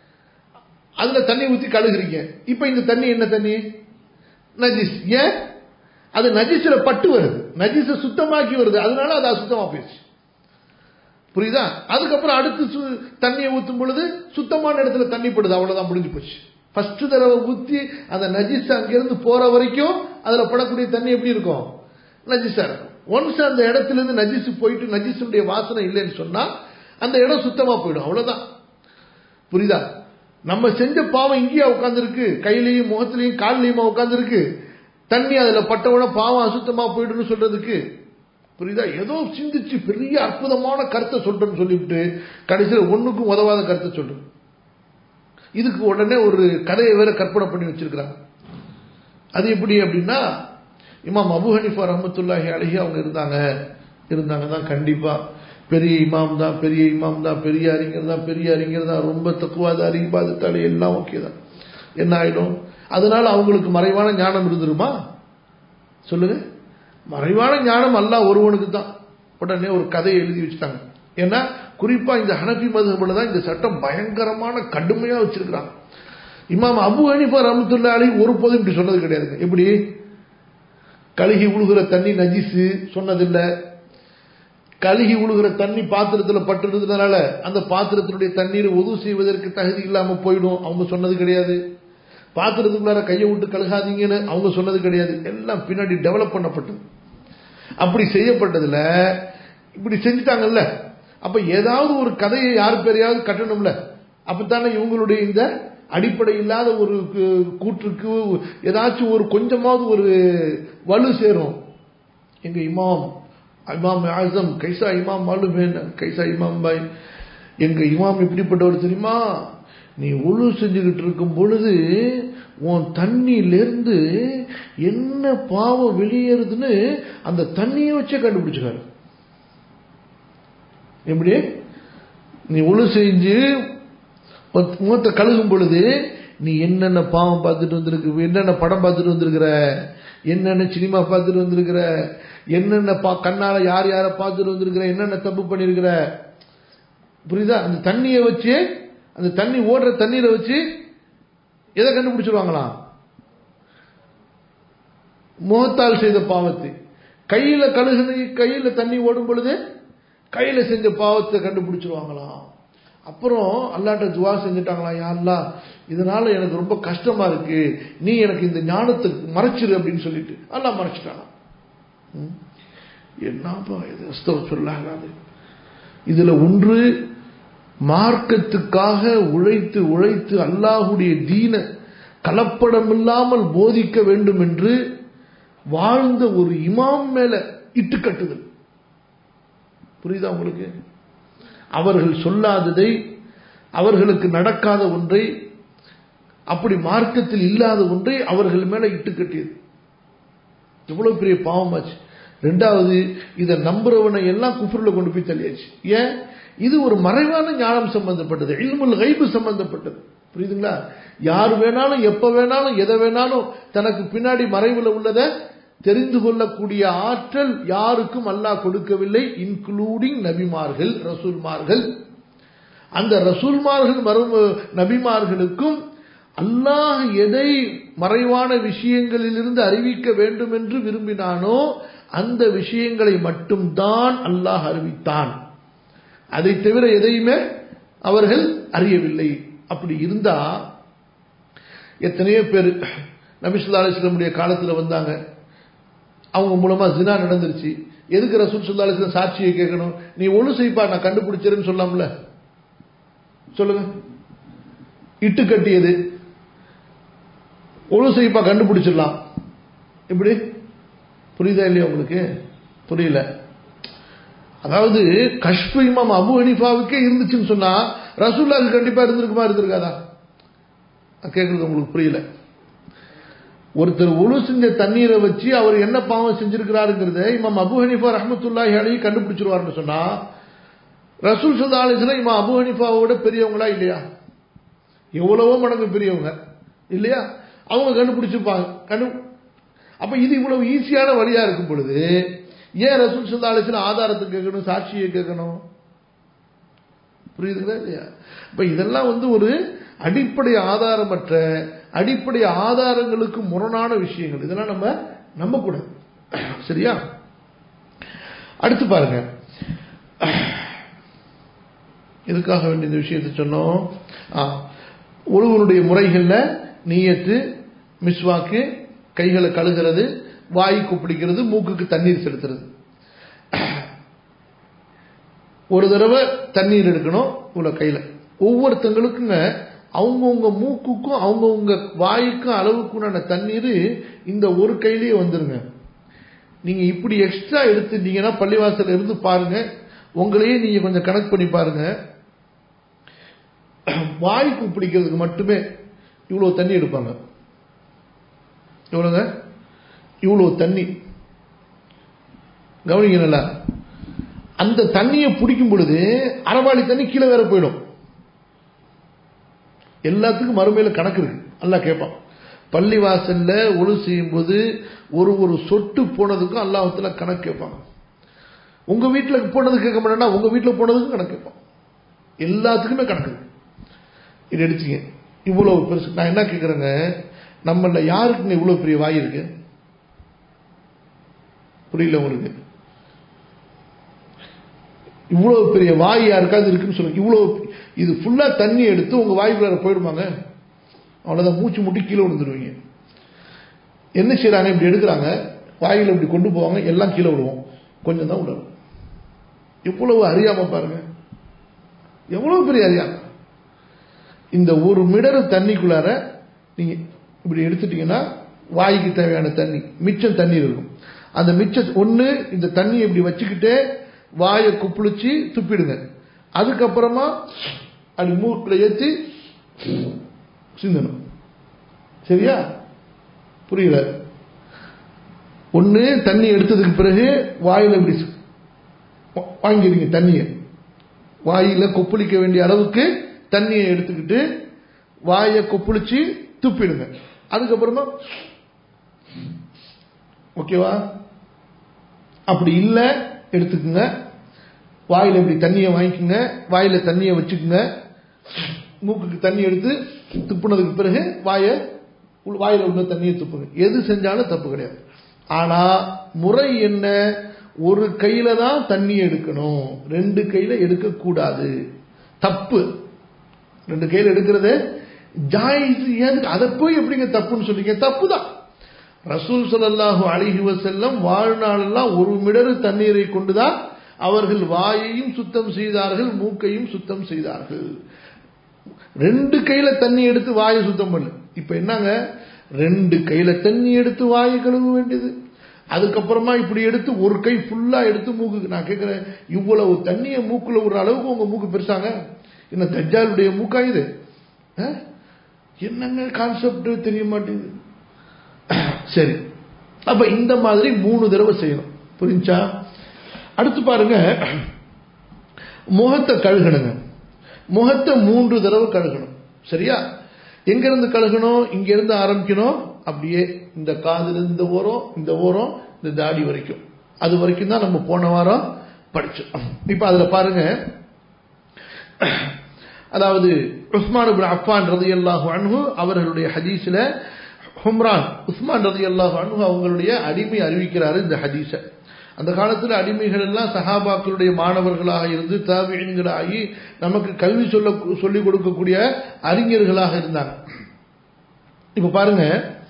அதுல தண்ணி ஊத்தி கழுகுறீங்க இப்ப இந்த தண்ணி என்ன தண்ணி நஜிஸ் ஏன் அது நஜிஸ்ல பட்டு வருது நஜிஸ சுத்தமாக்கி வருது அதனால அது அசுத்தமா போயிடுச்சு புரியுதா அதுக்கப்புறம் அடுத்து சு- தண்ணியை ஊத்தும் பொழுது சுத்தமான இடத்துல தண்ணி படுது அவ்வளவுதான் முடிஞ்சு போச்சு ஃபர்ஸ்ட் தடவை ஊத்தி அந்த நஜிஸ் அங்கிருந்து போற வரைக்கும் அதுல படக்கூடிய தண்ணி எப்படி இருக்கும் நஜிஸா இருக்கும் ஒன்ஸ் அந்த இடத்துல இருந்து நஜிஸ் போயிட்டு நஜிஸுடைய வாசனை இல்லைன்னு சொன்னா அந்த இடம் சுத்தமா போயிடும் அவ்வளவுதான் புரியுதா நம்ம செஞ்ச பாவம் இங்கேயா உட்காந்துருக்கு கையிலையும் முகத்திலையும் கால்லையுமா உட்காந்துருக்கு தண்ணி அதுல பட்டவுடனே பாவம் அசுத்தமா போயிடும்னு சொல்றதுக்கு புரியுதா ஏதோ சிந்திச்சு பெரிய அற்புதமான கருத்தை சொல்றேன்னு சொல்லிவிட்டு கடைசியில் ஒண்ணுக்கும் உதவாத கருத்தை சொல்றேன் இதுக்கு உடனே ஒரு கதையை வேற கற்பனை பண்ணி வச்சிருக்கிறாங்க அது எப்படி அப்படின்னா இமாம் அபு ஹனிஃபா ரஹமத்துல்லாஹி அழகி அவங்க இருந்தாங்க இருந்தாங்க தான் கண்டிப்பா பெரிய இமாம் தான் பெரிய இமாம் தான் பெரிய அறிஞர் தான் பெரிய அறிஞர் தான் ரொம்ப தக்குவாதாரி இபாதத்தாளி எல்லாம் ஓகே தான் என்ன ஆயிடும் அதனால அவங்களுக்கு மறைவான ஞானம் இருந்துருமா சொல்லுங்க மறைவான ஞானம் அல்லாஹ் ஒருவனுக்கு தான் உடனே ஒரு கதையை எழுதி வச்சுட்டாங்க ஏன்னா குறிப்பா இந்த ஹனஃபி மதுபுல தான் இந்த சட்டம் பயங்கரமான கடுமையா வச்சிருக்கிறாங்க இமாம் அபு ஹனிஃபா ரஹமத்துல்லா அலி ஒருபோதும் இப்படி சொன்னது கிடையாதுங்க எப்படி கழுகி உழுகிற தண்ணி நஜிஸு சொன்னதில்லை கழுகி உழுகிற தண்ணி பாத்திரத்துல பட்டுறதுனால அந்த பாத்திரத்தினுடைய தண்ணீர் உதவு செய்வதற்கு தகுதி இல்லாம போயிடும் அவங்க சொன்னது கிடையாது பாத்திரத்துக்குள்ளார கையை விட்டு கழுகாதீங்கன்னு அவங்க சொன்னது கிடையாது எல்லாம் பின்னாடி டெவலப் பண்ணப்பட்டது அப்படி செய்யப்பட்டதுல இப்படி செஞ்சுட்டாங்கல்ல அப்ப ஏதாவது ஒரு கதையை யார் பேரையாவது கட்டணும்ல அப்பத்தானே இவங்களுடைய இந்த அடிப்படை இல்லாத ஒரு கு- கூற்றுக்கு ஏதாச்சும் ஒரு கொஞ்சமாவது ஒரு வலு சேரும் எங்க இமாம் இமாம் ஆசம் கைசா இமாம் மாலுமேன் கைசா இமாம் பாய் எங்க இமாம் எப்படிப்பட்டவர் தெரியுமா நீ ஒழு செஞ்சுக்கிட்டு இருக்கும் பொழுது உன் தண்ணியிலிருந்து என்ன பாவம் வெளியேறுதுன்னு அந்த தண்ணியை வச்சே கண்டுபிடிச்சிருக்காரு எப்படி நீ ஒழு செஞ்சு உன் முகத்தை கழுகும் பொழுது நீ என்னென்ன பாவம் பார்த்துட்டு வந்திருக்கு என்னென்ன படம் பார்த்துட்டு வந்திருக்கிற என்னென்ன சினிமா பார்த்துட்டு வந்திருக்கிற என்னென்ன பா கண்ணால யார் யாரை பார்த்துட்டு வந்திருக்கிற என்னென்ன தப்பு பண்ணியிருக்கிற புரியுதா அந்த தண்ணியை வச்சு அந்த தண்ணி ஓடுற தண்ணீரை வச்சு எதை கண்டுபிடிச்சிருவாங்களாம் முகத்தால் செய்த பாவத்தை கையில கழுகு கையில தண்ணி ஓடும் பொழுது கையில செஞ்ச பாவத்தை கண்டுபிடிச்சிருவாங்களாம் அப்புறம் அல்லாட்ட துவா செஞ்சுட்டாங்களாம் யா அல்லாஹ் இதனால எனக்கு ரொம்ப கஷ்டமா இருக்கு நீ எனக்கு இந்த ஞானத்தை மறைச்சிரு அப்படின்னு சொல்லிட்டு அல்லாஹ் மறைச்சிட்டாங்க ம். என்னப்பா இது அஸ்தகஃபிருல்லாஹ் இதுல ஒன்று மார்க்கத்துக்காக உழைத்து உழைத்து அல்லாஹுடைய தீன கலப்படம் இல்லாமல் போதிக்க வேண்டும் என்று வாழ்ந்த ஒரு இமாம் மேல இட்டு கட்டுதல் புரியுதா உங்களுக்கு அவர்கள் சொல்லாததை அவர்களுக்கு நடக்காத ஒன்றை அப்படி மார்க்கத்தில் இல்லாத ஒன்றை அவர்கள் மேல இட்டு கட்டியது எவ்வளவு பெரிய பாவமாச்சு ரெண்டாவது இதை நம்புறவனை எல்லாம் குஃபுரில் கொண்டு போய் தள்ளியாச்சு ஏன் இது ஒரு மறைவான ஞானம் சம்பந்தப்பட்டது இல்முல் கைபு சம்பந்தப்பட்டது புரியுதுங்களா யார் வேணாலும் எப்ப வேணாலும் எதை வேணாலும் தனக்கு பின்னாடி மறைவுல உள்ளதை தெரிந்து கொள்ளக்கூடிய ஆற்றல் யாருக்கும் அல்லாஹ் கொடுக்கவில்லை இன்க்ளூடிங் நபிமார்கள் ரசூல்மார்கள் அந்த ரசூல்மார்கள் மரும் நபிமார்களுக்கும் அல்லாஹ் எதை மறைவான விஷயங்களிலிருந்து அறிவிக்க வேண்டும் என்று விரும்பினானோ அந்த விஷயங்களை மட்டும்தான் அல்லாஹ் அறிவித்தான் அதை தவிர எதையுமே அவர்கள் அறியவில்லை அப்படி இருந்தா எத்தனையோ பேர் நபிசுல்லா அலிஸ்லமுடைய காலத்துல வந்தாங்க அவங்க மூலமா ஜினா நடந்துருச்சு எதுக்கு ரசூல் சுல்லா அலிஸ்லாம் சாட்சியை கேட்கணும் நீ ஒழு செய்ப்பா நான் கண்டுபிடிச்சேன்னு சொல்லாம்ல சொல்லுங்க இட்டு கட்டியது ஒழு செய்ப்பா கண்டுபிடிச்சிடலாம் இப்படி புரியுதா இல்லையா உங்களுக்கு புரியல அதாவது கஷ்பு இமாம் அபு ஹனிஃபாவுக்கே இருந்துச்சுன்னு சொன்னா ரசூல்லாவுக்கு கண்டிப்பா இருந்திருக்குமா இருந்திருக்காதா கேட்கறது உங்களுக்கு புரியல ஒருத்தர் உழு செஞ்ச தண்ணீரை வச்சு அவர் என்ன பாவம் செஞ்சிருக்கிறாருங்கிறத இமாம் அபு ஹனிஃபா ரஹமத்துல்லாஹி அலைஹி கண்டுபிடிச்சிருவாருன்னு சொன்னா ரசூல் சல்லா அலிஸ்லாம் இமாம் அபு ஹனிஃபாவோட பெரியவங்களா இல்லையா எவ்வளவோ மடங்கு பெரியவங்க இல்லையா அவங்க கண்டுபிடிச்சிருப்பாங்க கண்டு அப்ப இது இவ்வளவு ஈஸியான வழியா இருக்கும் பொழுது ஏன் ரசூல் சல்லா அலிஸ்லாம் ஆதாரத்தை கேட்கணும் சாட்சியை கேட்கணும் புரியுதுங்களா இல்லையா இப்ப இதெல்லாம் வந்து ஒரு அடிப்படை ஆதாரமற்ற அடிப்படை ஆதாரங்களுக்கு முரணான விஷயங்கள் இதெல்லாம் நம்ம நம்பக்கூடாது சரியா அடுத்து பாருங்க எதுக்காக வேண்டிய இந்த விஷயத்தை சொன்னோம் ஒருவனுடைய முறைகளில் நீயத்து மிஸ்வாக்கு கைகளை கழுகிறது வாய்க்கு பிடிக்கிறது மூக்குக்கு தண்ணீர் செலுத்துறது ஒரு தடவை தண்ணீர் எடுக்கணும் இவ்வளோ கையில் ஒவ்வொருத்தங்களுக்குங்க அவங்கவுங்க மூக்குக்கும் அவங்கவுங்க வாய்க்கும் அளவுக்குண்டான தண்ணீர் இந்த ஒரு கையிலேயே வந்துருங்க நீங்க இப்படி எக்ஸ்ட்ரா எடுத்துட்டீங்கன்னா பள்ளிவாசல் இருந்து பாருங்க உங்களையே நீங்க கொஞ்சம் கணக்கு பண்ணி பாருங்க வாய்க்கு பிடிக்கிறதுக்கு மட்டுமே இவ்வளவு தண்ணி எடுப்பாங்க எவ்வளோங்க இவ்வளவு தண்ணி கவனிங்க நல்லா அந்த தண்ணியை பிடிக்கும் பொழுது அரவாளி தண்ணி கீழே வேற போயிடும் எல்லாத்துக்கும் மறுமையில கணக்கு இருக்கு அல்லா கேட்பான் பள்ளி வாசல்ல ஒழு செய்யும் போது ஒரு ஒரு சொட்டு போனதுக்கும் அல்லாஹத்துல கணக்கு கேட்பாங்க உங்க வீட்டில் போனது கேட்க மாட்டேன்னா உங்க வீட்டில் போனதுக்கும் கணக்கு கேட்பான் எல்லாத்துக்குமே கணக்கு இது எடுத்தீங்க இவ்வளவு பெருசு நான் என்ன கேட்குறேங்க நம்மள யாருக்குங்க இவ்வளவு பெரிய வாய் இருக்கு புரியல உங்களுக்கு இவ்வளவு பெரிய வாய் யாருக்காவது இருக்குன்னு சொல்லுங்க இவ்வளவு இது ஃபுல்லா தண்ணி எடுத்து உங்க வாய்க்குள்ளார போயிடுமாங்க அவ்வளவுதான் மூச்சு முட்டி கீழே விழுந்துருவீங்க என்ன செய்யறாங்க இப்படி எடுக்கிறாங்க வாயில இப்படி கொண்டு போவாங்க எல்லாம் கீழே விடுவோம் கொஞ்சம் தான் விடணும் எவ்வளவு அறியாம பாருங்க எவ்வளவு பெரிய அறியாம இந்த ஒரு மிடரு தண்ணிக்குள்ளார நீங்க இப்படி எடுத்துட்டீங்கன்னா வாய்க்கு தேவையான தண்ணி மிச்சம் தண்ணீர் இருக்கும் அந்த மிச்சம் ஒன்று இந்த தண்ணியை இப்படி வச்சுக்கிட்டே வாயை குப்பிளிச்சு துப்பிடுங்க அதுக்கப்புறமா அப்படி மூக்கில் ஏற்றி சிந்தணும் சரியா புரியல ஒன்று தண்ணி எடுத்ததுக்கு பிறகு வாயில் இப்படி வாங்கிடுங்க தண்ணியை வாயில கொப்பளிக்க வேண்டிய அளவுக்கு தண்ணியை எடுத்துக்கிட்டு வாயை கொப்பளிச்சு துப்பிடுங்க அதுக்கப்புறமா ஓகேவா அப்படி இல்லை எடுத்துக்குங்க வாயில் இப்படி தண்ணியை வாங்கிக்கோங்க வாயில் தண்ணியை வச்சுக்கோங்க மூக்குக்கு தண்ணி எடுத்து துப்புனதுக்கு பிறகு வாயை வாயில் உள்ள தண்ணியை துப்புங்க எது செஞ்சாலும் தப்பு கிடையாது ஆனா முறை என்ன ஒரு கையில தான் தண்ணி எடுக்கணும் ரெண்டு கையில எடுக்கக்கூடாது தப்பு ரெண்டு கையில எடுக்கிறது ஜாயிஸ் ஏன் அதை போய் எப்படிங்க தப்புன்னு சொல்றீங்க தப்பு தான் ரசூல் சல்லாஹு அலிஹி வசல்லம் வாழ்நாளெல்லாம் ஒரு மிடரு தண்ணீரை கொண்டுதான் அவர்கள் வாயையும் சுத்தம் செய்தார்கள் மூக்கையும் சுத்தம் செய்தார்கள் ரெண்டு கையில தண்ணி எடுத்து வாயை சுத்தம் பண்ணு இப்ப என்னங்க ரெண்டு கையில தண்ணி எடுத்து வாயை கழுவ வேண்டியது அதுக்கப்புறமா இப்படி எடுத்து ஒரு கை ஃபுல்லா எடுத்து மூக்குக்கு நான் கேட்கிறேன் இவ்வளவு தண்ணியை மூக்குல விடுற அளவுக்கு உங்க மூக்கு பெருசாங்க என்ன தஜ்ஜாலுடைய மூக்கா இது ஆ? என்னங்க கான்செப்ட் தெரிய மாட்டேங்குது சரி அப்ப இந்த மாதிரி மூணு தடவை செய்யணும் புரிஞ்சா அடுத்து பாருங்க முகத்தை கழுகணுங்க முகத்தை மூன்று தடவை கழுகணும் சரியா எங்க இருந்து கழுகணும் இங்க இருந்து ஆரம்பிக்கணும் அப்படியே இந்த காதுல இந்த ஓரம் இந்த ஓரம் இந்த தாடி வரைக்கும் அது வரைக்கும் தான் நம்ம போன வாரம் படிச்சோம் இப்ப அதுல பாருங்க அதாவது உஸ்மான் இப்னு அஃபான் ரலியல்லாஹு அன்ஹு அவர்களுடைய ஹதீஸ்ல ஹும்ரான் உஸ்மான் ரலியல்லாஹு அன்ஹு அவங்களுடைய அடிமை அறிவிக்கிறாரு இந்த ஹதீஸை அந்த காலத்துல அடிமைகள் எல்லாம் சஹாபாக்களுடைய மாணவர்களாக இருந்து தாபியன்களாகி நமக்கு கல்வி சொல்ல சொல்லிக் கொடுக்கக்கூடிய அறிஞர்களாக இருந்தாங்க இப்ப பாருங்க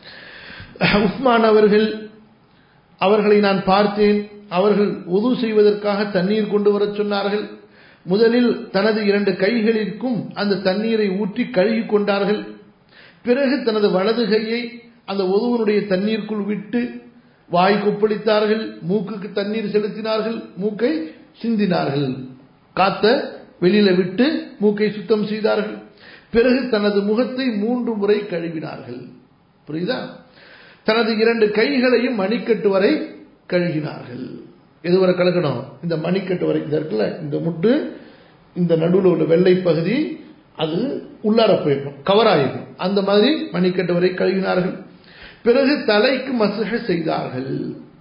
உஸ்மான் அவர்கள் அவர்களை நான் பார்த்தேன் அவர்கள் உது செய்வதற்காக தண்ணீர் கொண்டு வரச் சொன்னார்கள் முதலில் தனது இரண்டு கைகளிற்கும் அந்த தண்ணீரை ஊற்றி கழுகி கொண்டார்கள் பிறகு தனது வலது கையை அந்த ஒதுவனுடைய தண்ணீருக்குள் விட்டு வாய் கொப்பளித்தார்கள் மூக்குக்கு தண்ணீர் செலுத்தினார்கள் மூக்கை சிந்தினார்கள் காத்த வெளியில விட்டு மூக்கை சுத்தம் செய்தார்கள் பிறகு தனது முகத்தை மூன்று முறை கழுவினார்கள் புரியுதா தனது இரண்டு கைகளையும் மணிக்கட்டு வரை கழுகினார்கள் எதுவரை கழுகணும் இந்த மணிக்கட்டு வரை இந்த இருக்குல்ல இந்த முட்டு இந்த நடுவில் உள்ள வெள்ளை பகுதி அது உள்ளார போயிருக்கும் கவர் ஆயிருக்கும் அந்த மாதிரி மணிக்கட்டு வரை கழுவினார்கள் பிறகு தலைக்கு மசக செய்தார்கள்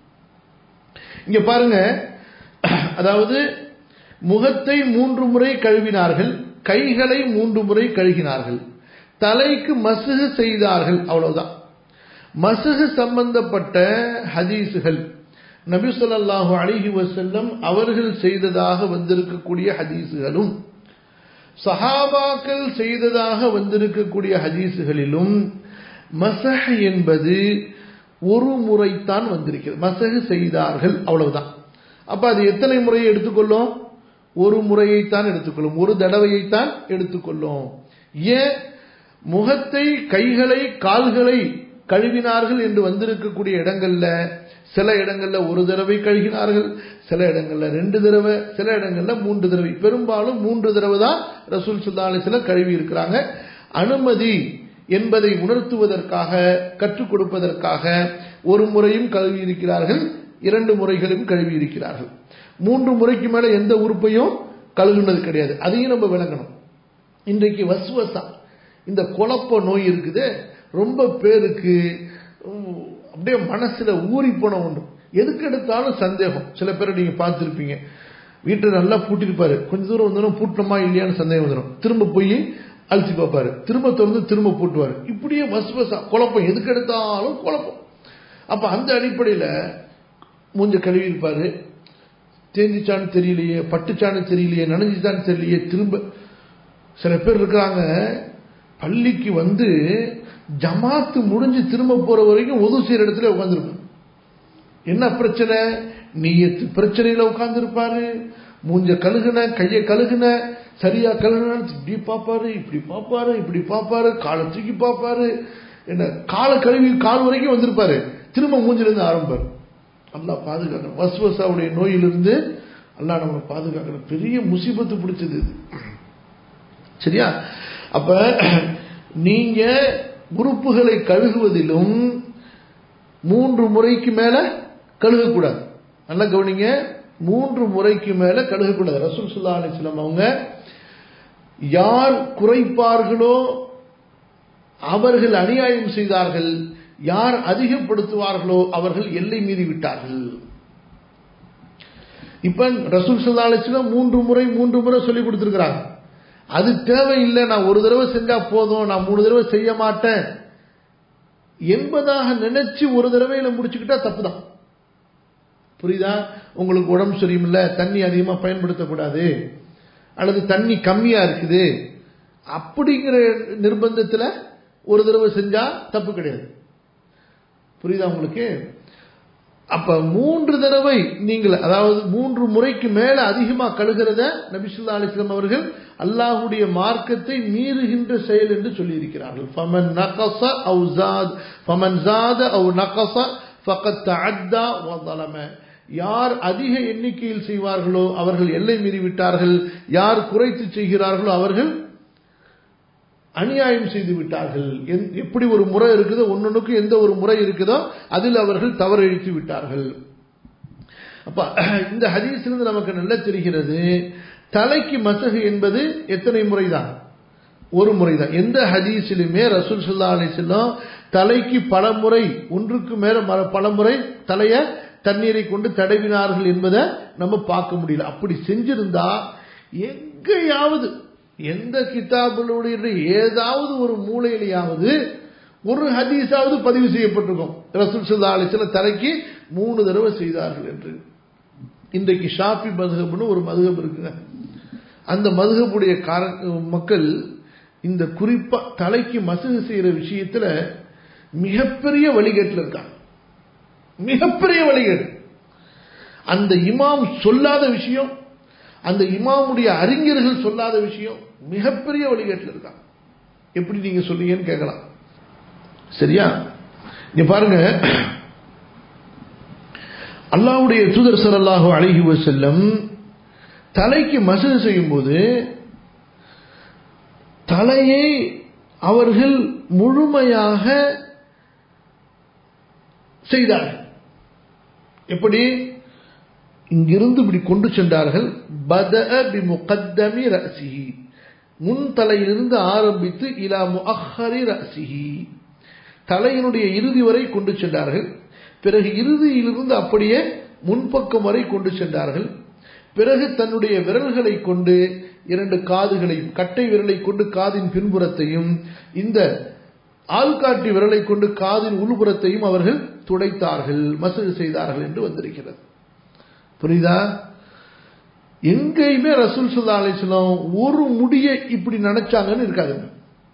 இங்க பாருங்க அதாவது முகத்தை மூன்று முறை கழுவினார்கள் கைகளை மூன்று முறை கழுகினார்கள் தலைக்கு மசுகு செய்தார்கள் அவ்வளவுதான் மசுகு சம்பந்தப்பட்ட ஹதீஸுகள் நபி ஸல்லல்லாஹு அலைஹி வஸல்லம் அவர்கள் செய்ததாக வந்திருக்கக்கூடிய ஹதீஸுகளும் சஹாபாக்கள் செய்ததாக வந்திருக்கக்கூடிய ஹதீஸுகளிலும் மசஹ் என்பது ஒரு முறைத்தான் வந்திருக்கிறது மசகு செய்தார்கள் அவ்வளவுதான் அப்ப அது எத்தனை முறையை எடுத்துக்கொள்ளும் ஒரு முறையைத்தான் எடுத்துக்கொள்ளும் ஒரு தடவையைத்தான் எடுத்துக்கொள்ளும் ஏன் முகத்தை கைகளை கால்களை கழுவினார்கள் என்று வந்திருக்கக்கூடிய இடங்கள்ல சில இடங்கள்ல ஒரு தடவை கழுகினார்கள் சில இடங்கள்ல ரெண்டு தடவை சில இடங்கள்ல மூன்று தடவை பெரும்பாலும் மூன்று தடவை தான் ரசூல் சுல்லா அலிஸ்லாம் கழுவி இருக்கிறாங்க அனுமதி என்பதை உணர்த்துவதற்காக கற்றுக் கொடுப்பதற்காக ஒரு முறையும் கழுவி இருக்கிறார்கள் இரண்டு முறைகளும் கழுவி இருக்கிறார்கள் மூன்று முறைக்கு மேல எந்த உறுப்பையும் கழுகுனது கிடையாது அதையும் நம்ம விளங்கணும் இன்றைக்கு வசுவசா இந்த குழப்ப நோய் இருக்குது ரொம்ப பேருக்கு உம், அப்படியே மனசுல ஊறி போன ஒன்று எதுக்கு எடுத்தாலும் சந்தேகம் சில பேரை நீங்க பார்த்துருப்பீங்க வீட்டை நல்லா பூட்டிருப்பாரு கொஞ்ச தூரம் வந்தோம் பூட்டணுமா இல்லையான்னு சந்தேகம் வந்துடும் திரும்ப போய் அழிச்சு பார்ப்பாரு திரும்ப திறந்து திரும்ப பூட்டுவாரு இப்படியே வசுவசா குழப்பம் எதுக்கு எடுத்தாலும் குழப்பம் அப்ப அந்த அடிப்படையில மூஞ்ச கழுவி இருப்பாரு தேஞ்சிச்சான்னு தெரியலையே பட்டுச்சான்னு தெரியலையே நனைஞ்சிச்சான்னு தெரியலையே திரும்ப சில பேர் இருக்கிறாங்க பள்ளிக்கு வந்து ஜமாத்து முடிஞ்சு திரும்ப போற வரைக்கும் ஒது செய்யற இடத்துல உட்காந்துருப்பாங்க என்ன பிரச்சனை நீயத்து பிரச்சனையில உட்கார்ந்து இருப்பாரு மூஞ்ச கழுகுன கைய கழுகுன சரியா கழுகுன இப்படி பார்ப்பாரு இப்படி பார்ப்பாரு இப்படி பார்ப்பாரு காலை தூக்கி பார்ப்பாரு என்ன காலை கழுவி கால் வரைக்கும் வந்திருப்பாரு திரும்ப மூஞ்சில இருந்து ஆரம்பிப்பாரு அல்லாஹ் பாதுகாக்கணும் வசுவசாவுடைய நோயிலிருந்து அல்லாஹ் நம்மளை பாதுகாக்கணும் பெரிய முசீபத்து பிடிச்சது இது சரியா அப்ப நீங்க உறுப்புகளை கழுகுவதிலும் மூன்று முறைக்கு மேல கழுகக்கூடாது நல்லா கவனிங்க மூன்று முறைக்கு மேல கழுகக்கூடாது ரசூல் சுல்லா அலிஸ்லாம் அவங்க யார் குறைப்பார்களோ அவர்கள் அநியாயம் செய்தார்கள் யார் அதிகப்படுத்துவார்களோ அவர்கள் எல்லை மீறி விட்டார்கள் இப்ப ரசூல் சுல்லா அலிஸ்லாம் மூன்று முறை மூன்று முறை சொல்லி கொடுத்திருக்கிறாங்க அது தேவையில்லை நான் ஒரு தடவை செஞ்சா போதும் நான் மூணு தடவை செய்ய மாட்டேன் என்பதாக நினைச்சு ஒரு தடவையில முடிச்சுக்கிட்டா தப்புதான் புரியுதா உங்களுக்கு உடம்பு சரியில்லை தண்ணி அதிகமா பயன்படுத்தக்கூடாது அல்லது தண்ணி கம்மியா இருக்குது அப்படிங்கிற நிர்பந்தத்துல ஒரு தடவை செஞ்சா தப்பு கிடையாது புரியுதா உங்களுக்கு அப்ப மூன்று தடவை நீங்கள் அதாவது மூன்று முறைக்கு மேல அதிகமா கழுகிறத நபிசுல்லா அலிஸ்லாம் அவர்கள் அல்லாஹுடைய மார்க்கத்தை மீறுகின்ற செயல் என்று சொல்லியிருக்கிறார்கள் ஃபமன் நகச அவு ஜாத் ஃபமன் ஜாத அவு நகச ஃபகத் தஅத்தா வ ظلم யார் அதிக எண்ணிக்கையில் செய்வார்களோ அவர்கள் எல்லை மீறிவிட்டார்கள் யார் குறைத்து செய்கிறார்களோ அவர்கள் அநியாயம் செய்து விட்டார்கள் எப்படி ஒரு முறை இருக்குதோ ஒன்னொன்னுக்கு எந்த ஒரு முறை இருக்குதோ அதில் அவர்கள் தவறழித்து விட்டார்கள் அப்ப இந்த ஹதீஸிலிருந்து நமக்கு நல்லா தெரிகிறது தலைக்கு மசகு என்பது எத்தனை முறைதான் ஒரு முறைதான் எந்த ஹதீஸிலுமே ரசூல் சுல்லா அலிஸ்லாம் தலைக்கு பல முறை ஒன்றுக்கு மேல பல முறை தலைய தண்ணீரை கொண்டு தடவினார்கள் என்பதை நம்ம பார்க்க முடியல அப்படி செஞ்சிருந்தா எங்கேயாவது எந்த கிதாபுடைய ஏதாவது ஒரு மூலையிலேயாவது ஒரு ஹதீஸாவது பதிவு செய்யப்பட்டிருக்கும் ரசூல் சுல்லா அலிஸ்லாம் தலைக்கு மூணு தடவை செய்தார்கள் என்று இன்றைக்கு ஷாஃபி மதுகப்னு ஒரு மதுகப் இருக்குங்க அந்த மதுகப்புடைய கார மக்கள் இந்த குறிப்பா தலைக்கு மசகு செய்யற விஷயத்துல மிகப்பெரிய வழிகேட்டில் இருக்காங்க மிகப்பெரிய வழிகேடு அந்த இமாம் சொல்லாத விஷயம் அந்த இமாமுடைய அறிஞர்கள் சொல்லாத விஷயம் மிகப்பெரிய வழிகேட்டில் இருக்காங்க எப்படி நீங்க சொன்னீங்கன்னு கேட்கலாம் சரியா நீ பாருங்க அல்லாவுடைய தூதர் சல்லாஹூ அழகி செல்லம் தலைக்கு மசகு செய்யும் போது தலையை அவர்கள் முழுமையாக செய்தார்கள் எப்படி இங்கிருந்து இப்படி கொண்டு சென்றார்கள் பத பி முகத்தமி ரசிஹி முன் தலையிலிருந்து ஆரம்பித்து இலா முஅஹரி ரசிஹி தலையினுடைய இறுதி வரை கொண்டு சென்றார்கள் பிறகு இறுதியிலிருந்து அப்படியே முன்பக்கம் வரை கொண்டு சென்றார்கள் பிறகு தன்னுடைய விரல்களை கொண்டு இரண்டு காதுகளையும் கட்டை விரலை கொண்டு காதின் பின்புறத்தையும் இந்த ஆள்காட்டி விரலை கொண்டு காதின் உள்புறத்தையும் அவர்கள் துடைத்தார்கள் மசகு செய்தார்கள் என்று வந்திருக்கிறது புரியுதா எங்கேயுமே ரசூல் சுல்லா அலிஸ்லாம் ஒரு முடியை இப்படி நினைச்சாங்கன்னு இருக்காதுங்க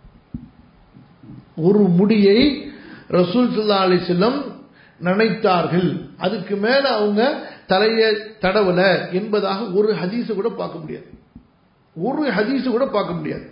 ஒரு முடியை ரசூல் சுல்லா அலிஸ்லம் நினைத்தார்கள் அதுக்கு மேல அவங்க தலையை தடவல என்பதாக ஒரு ஹதீஸ கூட பார்க்க முடியாது ஒரு ஹதீஸ கூட பார்க்க முடியாது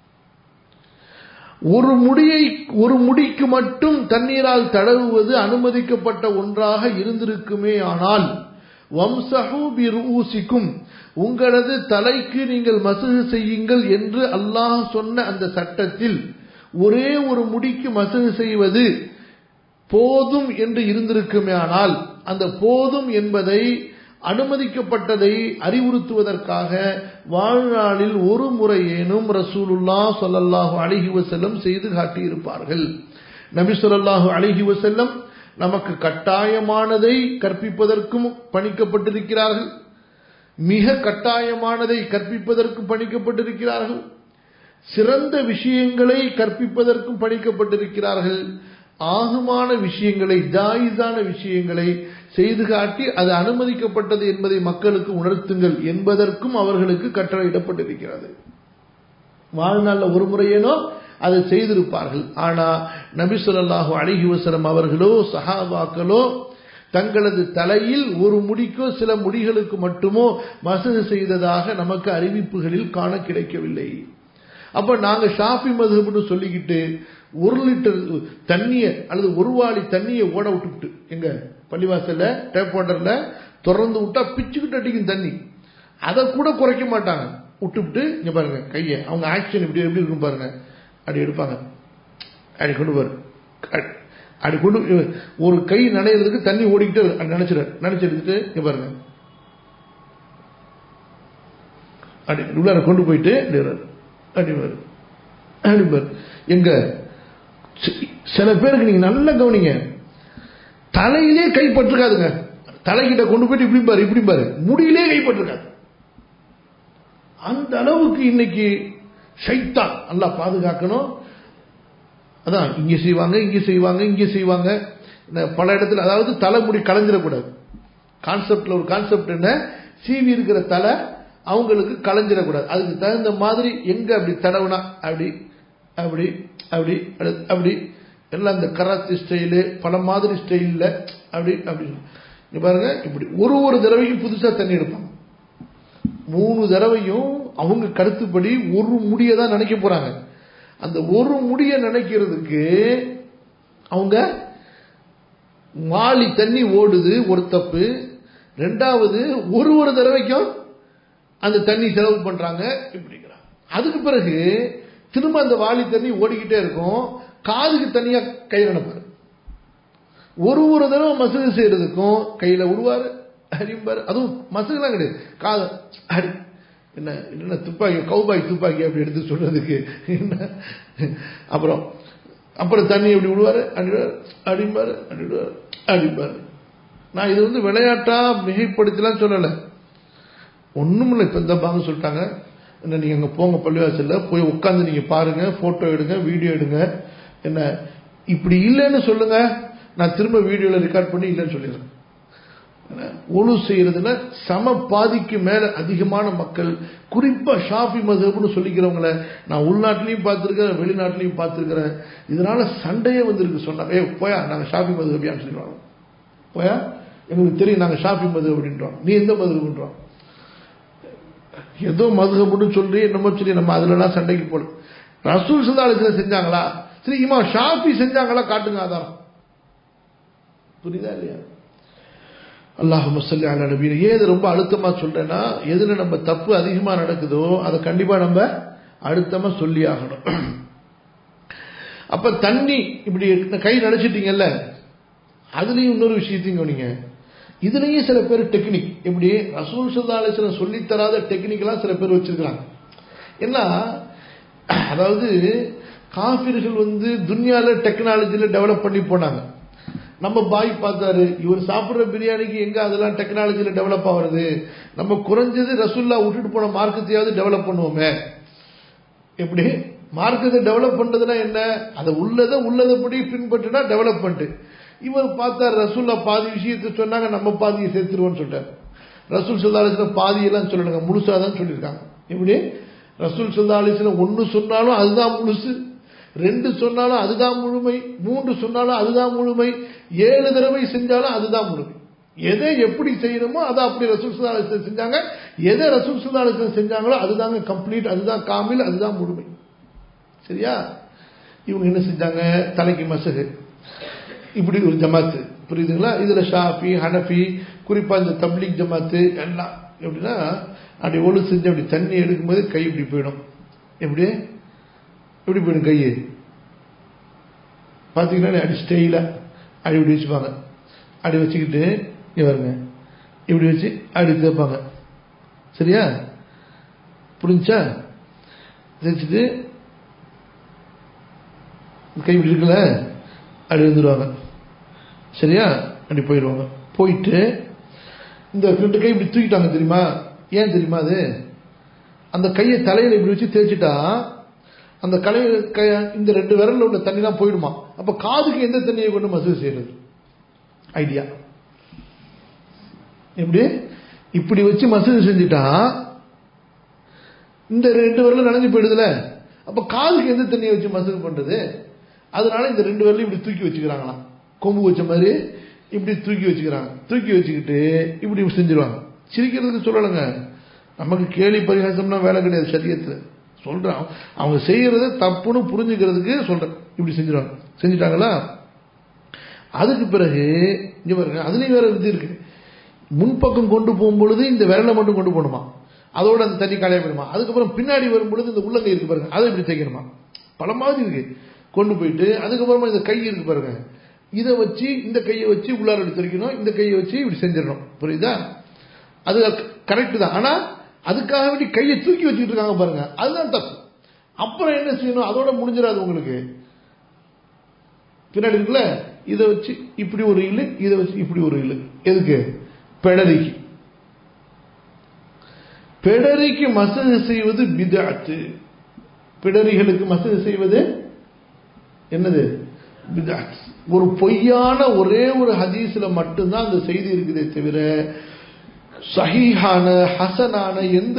ஒரு முடியை ஒரு முடிக்கு மட்டும் தண்ணீரால் தடவுவது அனுமதிக்கப்பட்ட ஒன்றாக இருந்திருக்குமே ஆனால் வம்சஹு பிருஊசிக்கும் உங்களது தலைக்கு நீங்கள் மசகு செய்யுங்கள் என்று அல்லாஹ் சொன்ன அந்த சட்டத்தில் ஒரே ஒரு முடிக்கு மசகு செய்வது போதும் என்று இருந்திருக்குமே ஆனால் அந்த போதும் என்பதை அனுமதிக்கப்பட்டதை அறிவுறுத்துவதற்காக வாழ்நாளில் ஒரு முறையேனும் ரசூலுல்லா சொல்லல்லாஹு அழகி வசல்லம் செய்து காட்டியிருப்பார்கள் நபி சொல்லாஹு அழகி வசல்லம் நமக்கு கட்டாயமானதை கற்பிப்பதற்கும் பணிக்கப்பட்டிருக்கிறார்கள் மிக கட்டாயமானதை கற்பிப்பதற்கும் பணிக்கப்பட்டிருக்கிறார்கள் சிறந்த விஷயங்களை கற்பிப்பதற்கும் பணிக்கப்பட்டிருக்கிறார்கள் ஆகுமான விஷயங்களை ஜாயிஸான விஷயங்களை செய்து காட்டி அது அனுமதிக்கப்பட்டது என்பதை மக்களுக்கு உணர்த்துங்கள் என்பதற்கும் அவர்களுக்கு கட்டளையிடப்பட்டிருக்கிறது வாழ்நாளில் ஒரு முறையேனோ அதை செய்திருப்பார்கள் ஆனா நபி சொல்லாஹு அழகி வசலம் அவர்களோ சஹாபாக்களோ தங்களது தலையில் ஒரு முடிக்கோ சில முடிகளுக்கு மட்டுமோ மசகு செய்ததாக நமக்கு அறிவிப்புகளில் காண கிடைக்கவில்லை அப்ப நாங்க ஷாஃபி மதுன்னு சொல்லிக்கிட்டு ஒரு லிட்டர் தண்ணிய அல்லது ஒரு வாளி தண்ணியை ஓட விட்டுவிட்டு எங்க பள்ளிவாசல்ல டேப் வாட்டர்ல திறந்து விட்டா பிச்சுக்கிட்டு அடிக்கும் தண்ணி அதை கூட குறைக்க மாட்டாங்க விட்டுவிட்டு இங்க பாருங்க கையை அவங்க ஆக்ஷன் இப்படி எப்படி இருக்கும் பாருங்க அப்படி எடுப்பாங்க அப்படி கொண்டு பாரு அப்படி கொண்டு ஒரு கை நனைகிறதுக்கு தண்ணி ஓடிக்கிட்டு நினைச்சிட நினைச்சு எடுத்துட்டு இங்க பாருங்க அப்படி உள்ளார கொண்டு போயிட்டு அடிப்பார் அடிப்பார் எங்க சில பேருக்கு நீங்க நல்லா கவனிங்க தலையிலே கைப்பற்றிருக்காதுங்க தலைகிட்ட கொண்டு போயிட்டு இப்படி பாரு இப்படி பாரு முடியிலே கைப்பற்றிருக்காது அந்த அளவுக்கு இன்னைக்கு சைத்தான் நல்லா பாதுகாக்கணும் அதான் இங்க செய்வாங்க இங்க செய்வாங்க இங்க செய்வாங்க பல இடத்துல அதாவது தலைமுடி களைஞ்சிடக்கூடாது கான்செப்ட்ல ஒரு கான்செப்ட் என்ன சீவி இருக்கிற தலை அவங்களுக்கு களைஞ்சிடக்கூடாது அதுக்கு தகுந்த மாதிரி எங்க அப்படி தடவுனா அப்படி அப்படி அப்படி அப்படி எல்லாம் இந்த கராத்தி ஸ்டைலு பல மாதிரி ஸ்டைலில் அப்படி அப்படி இங்க பாருங்க இப்படி ஒரு ஒரு தடவையும் புதுசா தண்ணி எடுப்பாங்க மூணு தடவையும் அவங்க கருத்துப்படி ஒரு முடியை தான் நினைக்க போறாங்க அந்த ஒரு முடியை நினைக்கிறதுக்கு அவங்க மாலி தண்ணி ஓடுது ஒரு தப்பு ரெண்டாவது ஒரு ஒரு தடவைக்கும் அந்த தண்ணி செலவு பண்றாங்க இப்படிங்கிறாங்க அதுக்கு பிறகு திரும்ப அந்த வாளி தண்ணி ஓடிக்கிட்டே இருக்கும் காதுக்கு தனியா கையில் நினைப்பாரு ஒரு ஒரு தடவை மசூது செய்யறதுக்கும் கையில விடுவாரு அடிம்பாரு அதுவும் மசூதுலாம் கிடையாது காது அடி என்ன என்ன துப்பாக்கி கௌபாய் துப்பாக்கி அப்படி எடுத்து சொல்றதுக்கு என்ன அப்புறம் அப்புறம் தண்ணி எப்படி விடுவாரு அடிவார் அடிம்பாரு அடிவார் அடிப்பாரு நான் இது வந்து விளையாட்டா மிகைப்படுத்தலாம் சொல்லலை ஒன்றும் இல்லை இப்போ இந்த பாங்க சொல்லிட்டாங்க என்ன நீங்கள் அங்கே போங்க பள்ளிவாசலில் போய் உட்காந்து நீங்கள் பாருங்கள் ஃபோட்டோ எடுங்க வீடியோ எடுங்க என்ன இப்படி இல்லைன்னு சொல்லுங்க நான் திரும்ப வீடியோவில் ரெக்கார்ட் பண்ணி இல்லைன்னு சொல்லிடுறேன் ஒழு செய்யறதுல சம பாதிக்கு மேல அதிகமான மக்கள் குறிப்பா ஷாஃபி மதுன்னு சொல்லிக்கிறவங்கள நான் உள்நாட்டிலையும் பார்த்துருக்கிறேன் வெளிநாட்டிலையும் பார்த்துருக்கிறேன் இதனால சண்டையே வந்திருக்கு சொன்னாங்க ஏ போயா நாங்கள் ஷாஃபி மது அப்படியான்னு சொல்லிடுவாங்க போயா எங்களுக்கு தெரியும் நாங்கள் ஷாஃபி மது அப்படின்றோம் நீ எந்த மதுன்றோம் ஏதோ மதுகப்புன்னு சொல்லி என்னமோ சொல்லி நம்ம அதுலலாம் சண்டைக்கு போல ரசூல் சுல்லாலத்தில் செஞ்சாங்களா சரி இமா ஷாஃபி செஞ்சாங்களா காட்டுங்க ஆதாரம் புரியுதா இல்லையா அல்லாஹ் மசல்லி அலா நபீன் ஏது ரொம்ப அழுத்தமா சொல்றேன்னா எதுல நம்ம தப்பு அதிகமா நடக்குதோ அதை கண்டிப்பா நம்ம அழுத்தமா சொல்லி ஆகணும் அப்ப தண்ணி இப்படி கை நினைச்சிட்டீங்கல்ல அதுலயும் இன்னொரு விஷயத்தையும் கவனிங்க இதுலயும் சில பேர் டெக்னிக் எப்படி ரசூல் சுல்லாலேஸ்வரம் சொல்லித்தராத டெக்னிக்லாம் சில பேர் வச்சிருக்கிறாங்க ஏன்னா அதாவது காபிர்கள் வந்து துன்யால டெக்னாலஜியில் டெவலப் பண்ணி போனாங்க நம்ம பாய் பார்த்தாரு இவர் சாப்பிட்ற பிரியாணிக்கு எங்க அதெல்லாம் டெக்னாலஜியில் டெவலப் ஆகுறது நம்ம குறைஞ்சது ரசுல்லா விட்டுட்டு போன மார்க்கத்தையாவது டெவலப் பண்ணுவோமே எப்படி மார்க்கத்தை டெவலப் பண்றதுனா என்ன அதை உள்ளதை உள்ளதைப்படி பின்பற்றினா டெவலப்மெண்ட் இவர் பார்த்தார் ரசூல்லா பாதி விஷயத்தை சொன்னாங்க நம்ம பாதியை சேர்த்துருவோம்னு சொல்லிட்டார் ரசூல் சுல்லாலிஸ்ல பாதியெல்லாம் சொல்லணுங்க முழுசா தான் சொல்லியிருக்காங்க எப்படி ரசூல் சுல்லாலிஸ்ல ஒன்று சொன்னாலும் அதுதான் முழுசு ரெண்டு சொன்னாலும் அதுதான் முழுமை மூன்று சொன்னாலும் அதுதான் முழுமை ஏழு தடவை செஞ்சாலும் அதுதான் முழுமை எதை எப்படி செய்யணுமோ அதை அப்படி ரசூல் சுல்லாலிஸ்லம் செஞ்சாங்க எதை ரசூல் சுல்லாலிஸ்லம் செஞ்சாங்களோ அதுதாங்க கம்ப்ளீட் அதுதான் காமில் அதுதான் முழுமை சரியா இவங்க என்ன செஞ்சாங்க தலைக்கு மசகு இப்படி ஒரு ஜமாத்து புரியுதுங்களா இதுல ஷாஃபி ஹனஃபி குறிப்பா இந்த தப்லீக் ஜமாத்து எல்லாம் எப்படின்னா அப்படி ஒழு செஞ்சு அப்படி தண்ணி எடுக்கும்போது கை இப்படி போயிடும் எப்படி எப்படி போயிடும் கை பார்த்தீங்கன்னா அடி ஸ்டெயிலா அடி இப்படி வச்சுப்பாங்க அடி வச்சுக்கிட்டு இவருங்க இப்படி வச்சு அடி தேய்ப்பாங்க சரியா புரிஞ்சா தேய்ச்சிட்டு கை இப்படி இருக்குல்ல அப்படி வந்துடுவாங்க சரியா அப்படி போயிடுவாங்க போயிட்டு இந்த ரெண்டு கை இப்படி தூக்கிட்டாங்க தெரியுமா ஏன் தெரியுமா அது அந்த கையை தலையில இப்படி வச்சு தேய்ச்சிட்டா அந்த கலை இந்த ரெண்டு விரல்ல உள்ள தண்ணிலாம் போயிடுமா அப்ப காதுக்கு எந்த தண்ணியை கொண்டு மசூது செய்யறது ஐடியா எப்படி இப்படி வச்சு மசூது செஞ்சுட்டா இந்த ரெண்டு விரலும் நனைஞ்சு போயிடுதுல அப்ப காதுக்கு எந்த தண்ணியை வச்சு மசூது பண்றது அதனால இந்த ரெண்டு விரலையும் இப்படி தூக்கி வச்சுக்கிறாங்களாம் கொம்பு வச்ச மாதிரி இப்படி தூக்கி வச்சுக்கிறாங்க தூக்கி வச்சுக்கிட்டு இப்படி செஞ்சிருவாங்க சிரிக்கிறதுக்கு சொல்லலைங்க நமக்கு கேலி பரிகாசம்னா வேலை கிடையாது சரியத்தில் சொல்றேன் அவங்க செய்யறத தப்புன்னு புரிஞ்சுக்கிறதுக்கு சொல்றேன் இப்படி செஞ்சிருவாங்க செஞ்சுட்டாங்களா அதுக்கு பிறகு இங்க பாருங்க அதுலயும் வேற இது இருக்கு முன்பக்கம் கொண்டு போகும் பொழுது இந்த விரலை மட்டும் கொண்டு போகணுமா அதோட அந்த தண்ணி காலைய போயிடுமா அதுக்கப்புறம் பின்னாடி வரும் பொழுது இந்த உள்ளங்கை இருக்கு பாருங்க அதை இப்படி தைக்கணுமா பல மாதிரி இருக்கு கொண்டு போயிட்டு அதுக்கப்புறமா இந்த கை இருக்கு பாருங்க இதை வச்சு இந்த கையை வச்சு உள்ளார எடுத்து வைக்கணும் இந்த கையை வச்சு இப்படி செஞ்சிடணும் புரியுதா அது கரெக்ட் தான் ஆனா அதுக்காக வேண்டி கையை தூக்கி வச்சுட்டு இருக்காங்க பாருங்க அதுதான் தப்பு அப்புறம் என்ன செய்யணும் அதோட முடிஞ்சிடாது உங்களுக்கு பின்னாடி இருக்குல்ல இதை வச்சு இப்படி ஒரு இழு இதை வச்சு இப்படி ஒரு இழு எதுக்கு பெடரிக்கு பெடரிக்கு மசகு செய்வது பிதாத்து பிடரிகளுக்கு மசகு செய்வது என்னது பிதாத் ஒரு பொய்யான ஒரே ஒரு ஹதீஸ்ல மட்டும்தான் அந்த செய்தி இருக்குதே தவிர சஹீஹான ஹசனான எந்த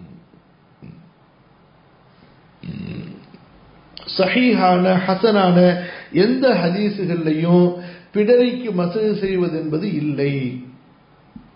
சஹீஹான ஹசனான எந்த ஹதீஸுகள்லையும் பிடரிக்கு மசகு செய்வது என்பது இல்லை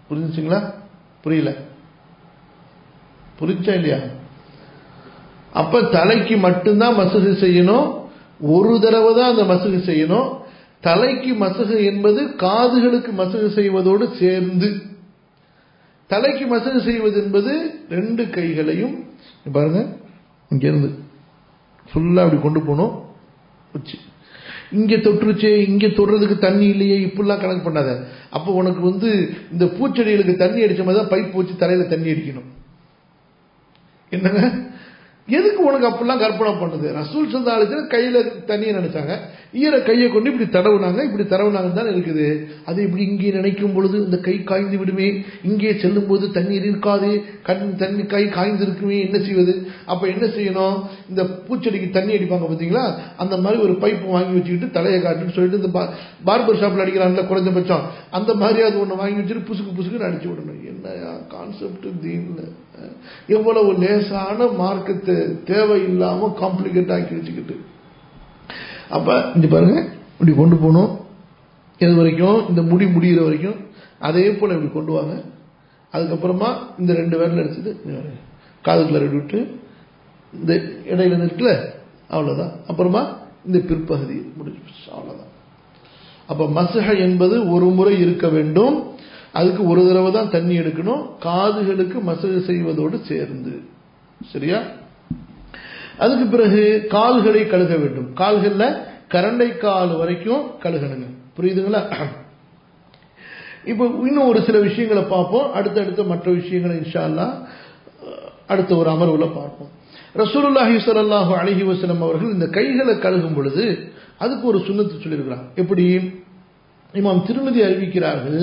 புரிஞ்சுங்களா புரியல புரிஞ்சா இல்லையா அப்ப தலைக்கு மட்டும்தான் மசகு செய்யணும் ஒரு தடவை தான் அந்த மசகு செய்யணும் தலைக்கு மசகு என்பது காதுகளுக்கு மசகு செய்வதோடு சேர்ந்து தலைக்கு மசகு செய்வது என்பது ரெண்டு கைகளையும் பாருங்க இங்கிருந்து ஃபுல்லா அப்படி கொண்டு போகணும் உச்சி இங்க தொற்றுச்சே இங்க தொடுறதுக்கு தண்ணி இல்லையே இப்படிலாம் கணக்கு பண்ணாத அப்போ உனக்கு வந்து இந்த பூச்செடிகளுக்கு தண்ணி அடிச்ச மாதிரி தான் பைப் வச்சு தலையில தண்ணி அடிக்கணும் என்னங்க எதுக்கு உனக்கு அப்படிலாம் கற்பனை பண்ணுது ரசூல் சந்தாலத்துல கையில தண்ணியை நினைச்சாங்க ஈர கையை கொண்டு இப்படி தடவுனாங்க இப்படி தடவுனாங்க தான் இருக்குது அது இப்படி இங்கே நினைக்கும் பொழுது இந்த கை காய்ந்து விடுமே இங்கே செல்லும் போது தண்ணீர் இருக்காது கண் தண்ணி கை காய்ந்து இருக்குமே என்ன செய்வது அப்ப என்ன செய்யணும் இந்த பூச்செடிக்கு தண்ணி அடிப்பாங்க பாத்தீங்களா அந்த மாதிரி ஒரு பைப் வாங்கி வச்சுக்கிட்டு தலையை காட்டுன்னு சொல்லிட்டு இந்த பார்பர் ஷாப்ல அடிக்கிறான்ல குறைஞ்சபட்சம் அந்த மாதிரி அது ஒன்று வாங்கி வச்சுட்டு புசுக்கு புசுக்குன்னு அடிச்சு விடணும் என்ன கான்செப்ட் தீன்ல எவ்வளவு லேசான மார்க்கத்தை தேவையில்லாம காம்ப்ளிகேட் ஆக்கி வச்சுக்கிட்டு அப்ப இங்க பாருங்க இப்படி கொண்டு போகணும் எது வரைக்கும் இந்த முடி முடிகிற வரைக்கும் அதே போல இப்படி கொண்டு வாங்க அதுக்கப்புறமா இந்த ரெண்டு விரல எடுத்துட்டு காதுக்குள்ள ரெடி விட்டு இந்த இடையில இருக்குல்ல அவ்வளவுதான் அப்புறமா இந்த பிற்பகுதி முடிஞ்சு அவ்வளவுதான் அப்ப மசஹ என்பது ஒரு முறை இருக்க வேண்டும் அதுக்கு ஒரு தடவை தான் தண்ணி எடுக்கணும் காதுகளுக்கு மசகு செய்வதோடு சேர்ந்து சரியா அதுக்கு பிறகு கால்களை கழுக வேண்டும் கால்கள்ல கரண்டை கால் வரைக்கும் கழுகணுங்க புரியுதுங்களா இப்போ இன்னும் ஒரு சில விஷயங்களை பார்ப்போம் அடுத்தடுத்த மற்ற விஷயங்களை இன்ஷால்லா அடுத்த ஒரு அமர்வுல பார்ப்போம் ரசூலுல்லாஹி ஸல்லல்லாஹு அலைஹி வஸல்லம் அவர்கள் இந்த கைகளை கழுகும் பொழுது அதுக்கு ஒரு சுண்ணத்து சொல்லியிருக்கிறாங்க எப்படி இமாம் திருமதி அறிவிக்கிறார்கள்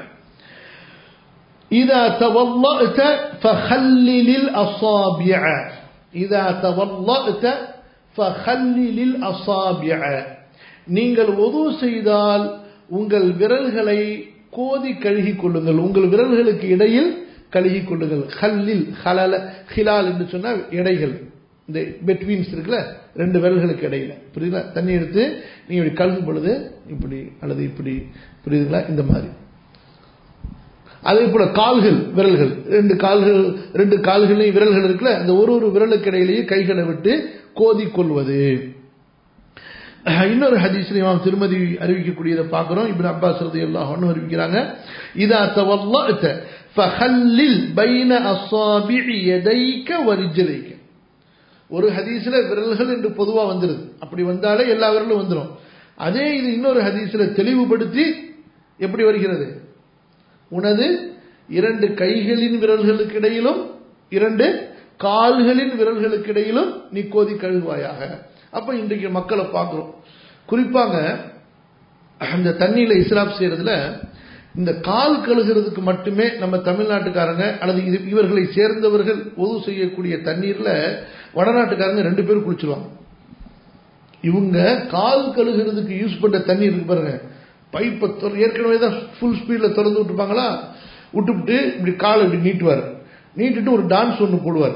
إذا توضأت فخلل الأصابع إذا توضأت فخلل الأصابع நீங்கள் ஒது செய்தால் உங்கள் விரல்களை கோதி கழுகிக் கொள்ளுங்கள் உங்கள் விரல்களுக்கு இடையில் கழுகிக் கொள்ளுங்கள் ஹல்லில் ஹலல ஹிலால் என்று சொன்னால் இடைகள் இந்த பெட்வீன்ஸ் இருக்குல்ல ரெண்டு விரல்களுக்கு இடையில புரியுதுங்களா தண்ணி எடுத்து நீங்க இப்படி கழுகும் பொழுது இப்படி அல்லது இப்படி புரியுதுங்களா இந்த மாதிரி அதே போல கால்கள் விரல்கள் ரெண்டு கால்கள் ரெண்டு கால்களையும் விரல்கள் இருக்குல்ல அந்த ஒரு ஒரு விரலுக்கு இடையிலேயே கைகளை விட்டு கோதி கொள்வது இன்னொரு ஹதீஸ்ல இமாம் திருமதி அறிவிக்கக்கூடியதை பார்க்கிறோம் இப்னு அப்பாஸ் ரலியல்லாஹு அன்ஹு அறிவிக்கிறாங்க இதா தவல்லஅத ஃபஹல்லில் பைன அஸாபிஇ யதைக வ ரிஜ்லைக ஒரு ஹதீஸ்ல விரல்கள் என்று பொதுவா வந்துருது அப்படி வந்தாலே எல்லா விரலும் வந்துடும் அதே இது இன்னொரு ஹதீஸ்ல தெளிவுபடுத்தி எப்படி வருகிறது உனது இரண்டு கைகளின் விரல்களுக்கு இடையிலும் இரண்டு கால்களின் விரல்களுக்கு இடையிலும் நீ கோதி கழுவாயாக அப்ப இன்றைக்கு மக்களை பார்க்கிறோம் குறிப்பாங்க அந்த தண்ணியில இஸ்லாப் செய்யறதுல இந்த கால் கழுகிறதுக்கு மட்டுமே நம்ம தமிழ்நாட்டுக்காரங்க அல்லது இது இவர்களை சேர்ந்தவர்கள் ஒது செய்யக்கூடிய தண்ணீர்ல வடநாட்டுக்காரங்க ரெண்டு பேரும் குளிச்சிருவாங்க இவங்க கால் கழுகிறதுக்கு யூஸ் பண்ற தண்ணி இருக்கு பாருங்க பைப்பை ஏற்கனவே தான் ஃபுல் ஸ்பீடில் திறந்து விட்டுருப்பாங்களா விட்டுவிட்டு இப்படி காலை இப்படி நீட்டுவார் நீட்டுட்டு ஒரு டான்ஸ் ஒன்று போடுவார்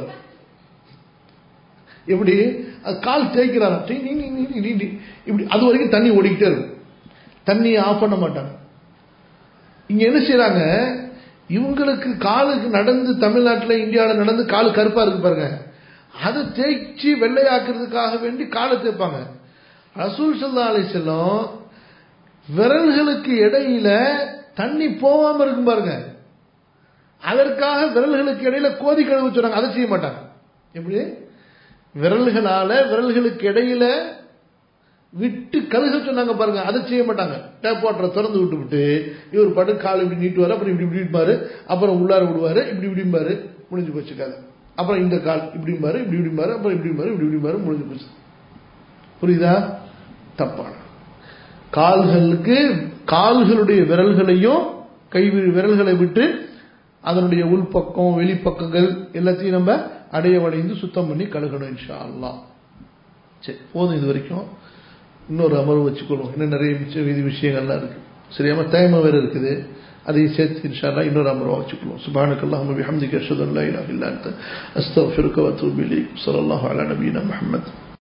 எப்படி அது கால் தேய்க்கிறாராம் இப்படி அது வரைக்கும் தண்ணி ஓடிக்கிட்டே இருக்கும் தண்ணியை ஆஃப் பண்ண மாட்டாங்க இங்க என்ன செய்யறாங்க இவங்களுக்கு காலுக்கு நடந்து தமிழ்நாட்டில் இந்தியாவில் நடந்து காலு கருப்பா இருக்கு பாருங்க அதை தேய்ச்சி வெள்ளையாக்குறதுக்காக வேண்டி காலை தேய்ப்பாங்க ரசூல் சல்லா அலி செல்லம் விரல்களுக்கு இடையில தண்ணி போகாம இருக்கும் பாருங்க அதற்காக விரல்களுக்கு இடையில கோதி கழுவு சொன்னாங்க அதை செய்ய மாட்டாங்க எப்படி விரல்களால விரல்களுக்கு இடையில விட்டு கழுக சொன்னாங்க பாருங்க அதை செய்ய மாட்டாங்க டேப் வாட்டரை திறந்து விட்டு விட்டு இவர் பாட்டு கால் இப்படி நீட்டுவாரு அப்புறம் இப்படி இப்படி இருப்பாரு அப்புறம் உள்ளார விடுவாரு இப்படி இப்படிம்பாரு முடிஞ்சு போச்சு கதை அப்புறம் இந்த கால் இப்படிம்பாரு இப்படி இப்படிம்பாரு அப்புறம் இப்படிம்பாரு இப்படி இப்படிம்பாரு முடிஞ்சு போச்சு புரியுதா தப்பான கால்களுக்கு கால்களுடைய விரல்களையும் கை விரல்களை விட்டு அதனுடைய உள்பக்கம் வெளிப்பக்கங்கள் எல்லாத்தையும் நம்ம அடையவடைந்து சுத்தம் பண்ணி கழுகணும் இன்ஷா அல்லா சரி போதும் இது வரைக்கும் இன்னொரு அமர்வு வச்சுக்கணும் இன்னும் நிறைய மிச்ச விதி விஷயங்கள்லாம் இருக்கு சரியாம தேமை வேற இருக்குது அதை சேர்த்து இன்ஷால்லா இன்னொரு அமர்வா வச்சுக்கணும் சுபானுக்கல்லாஹ் பிஹம்திக அஷ்ஹது அன் லா இலாஹ இல்லா அன்த அஸ்தக்ஃபிருக வ அத்தூபு இலைக் ஸல்லல்லாஹு அலா நபியினா முஹம்மத்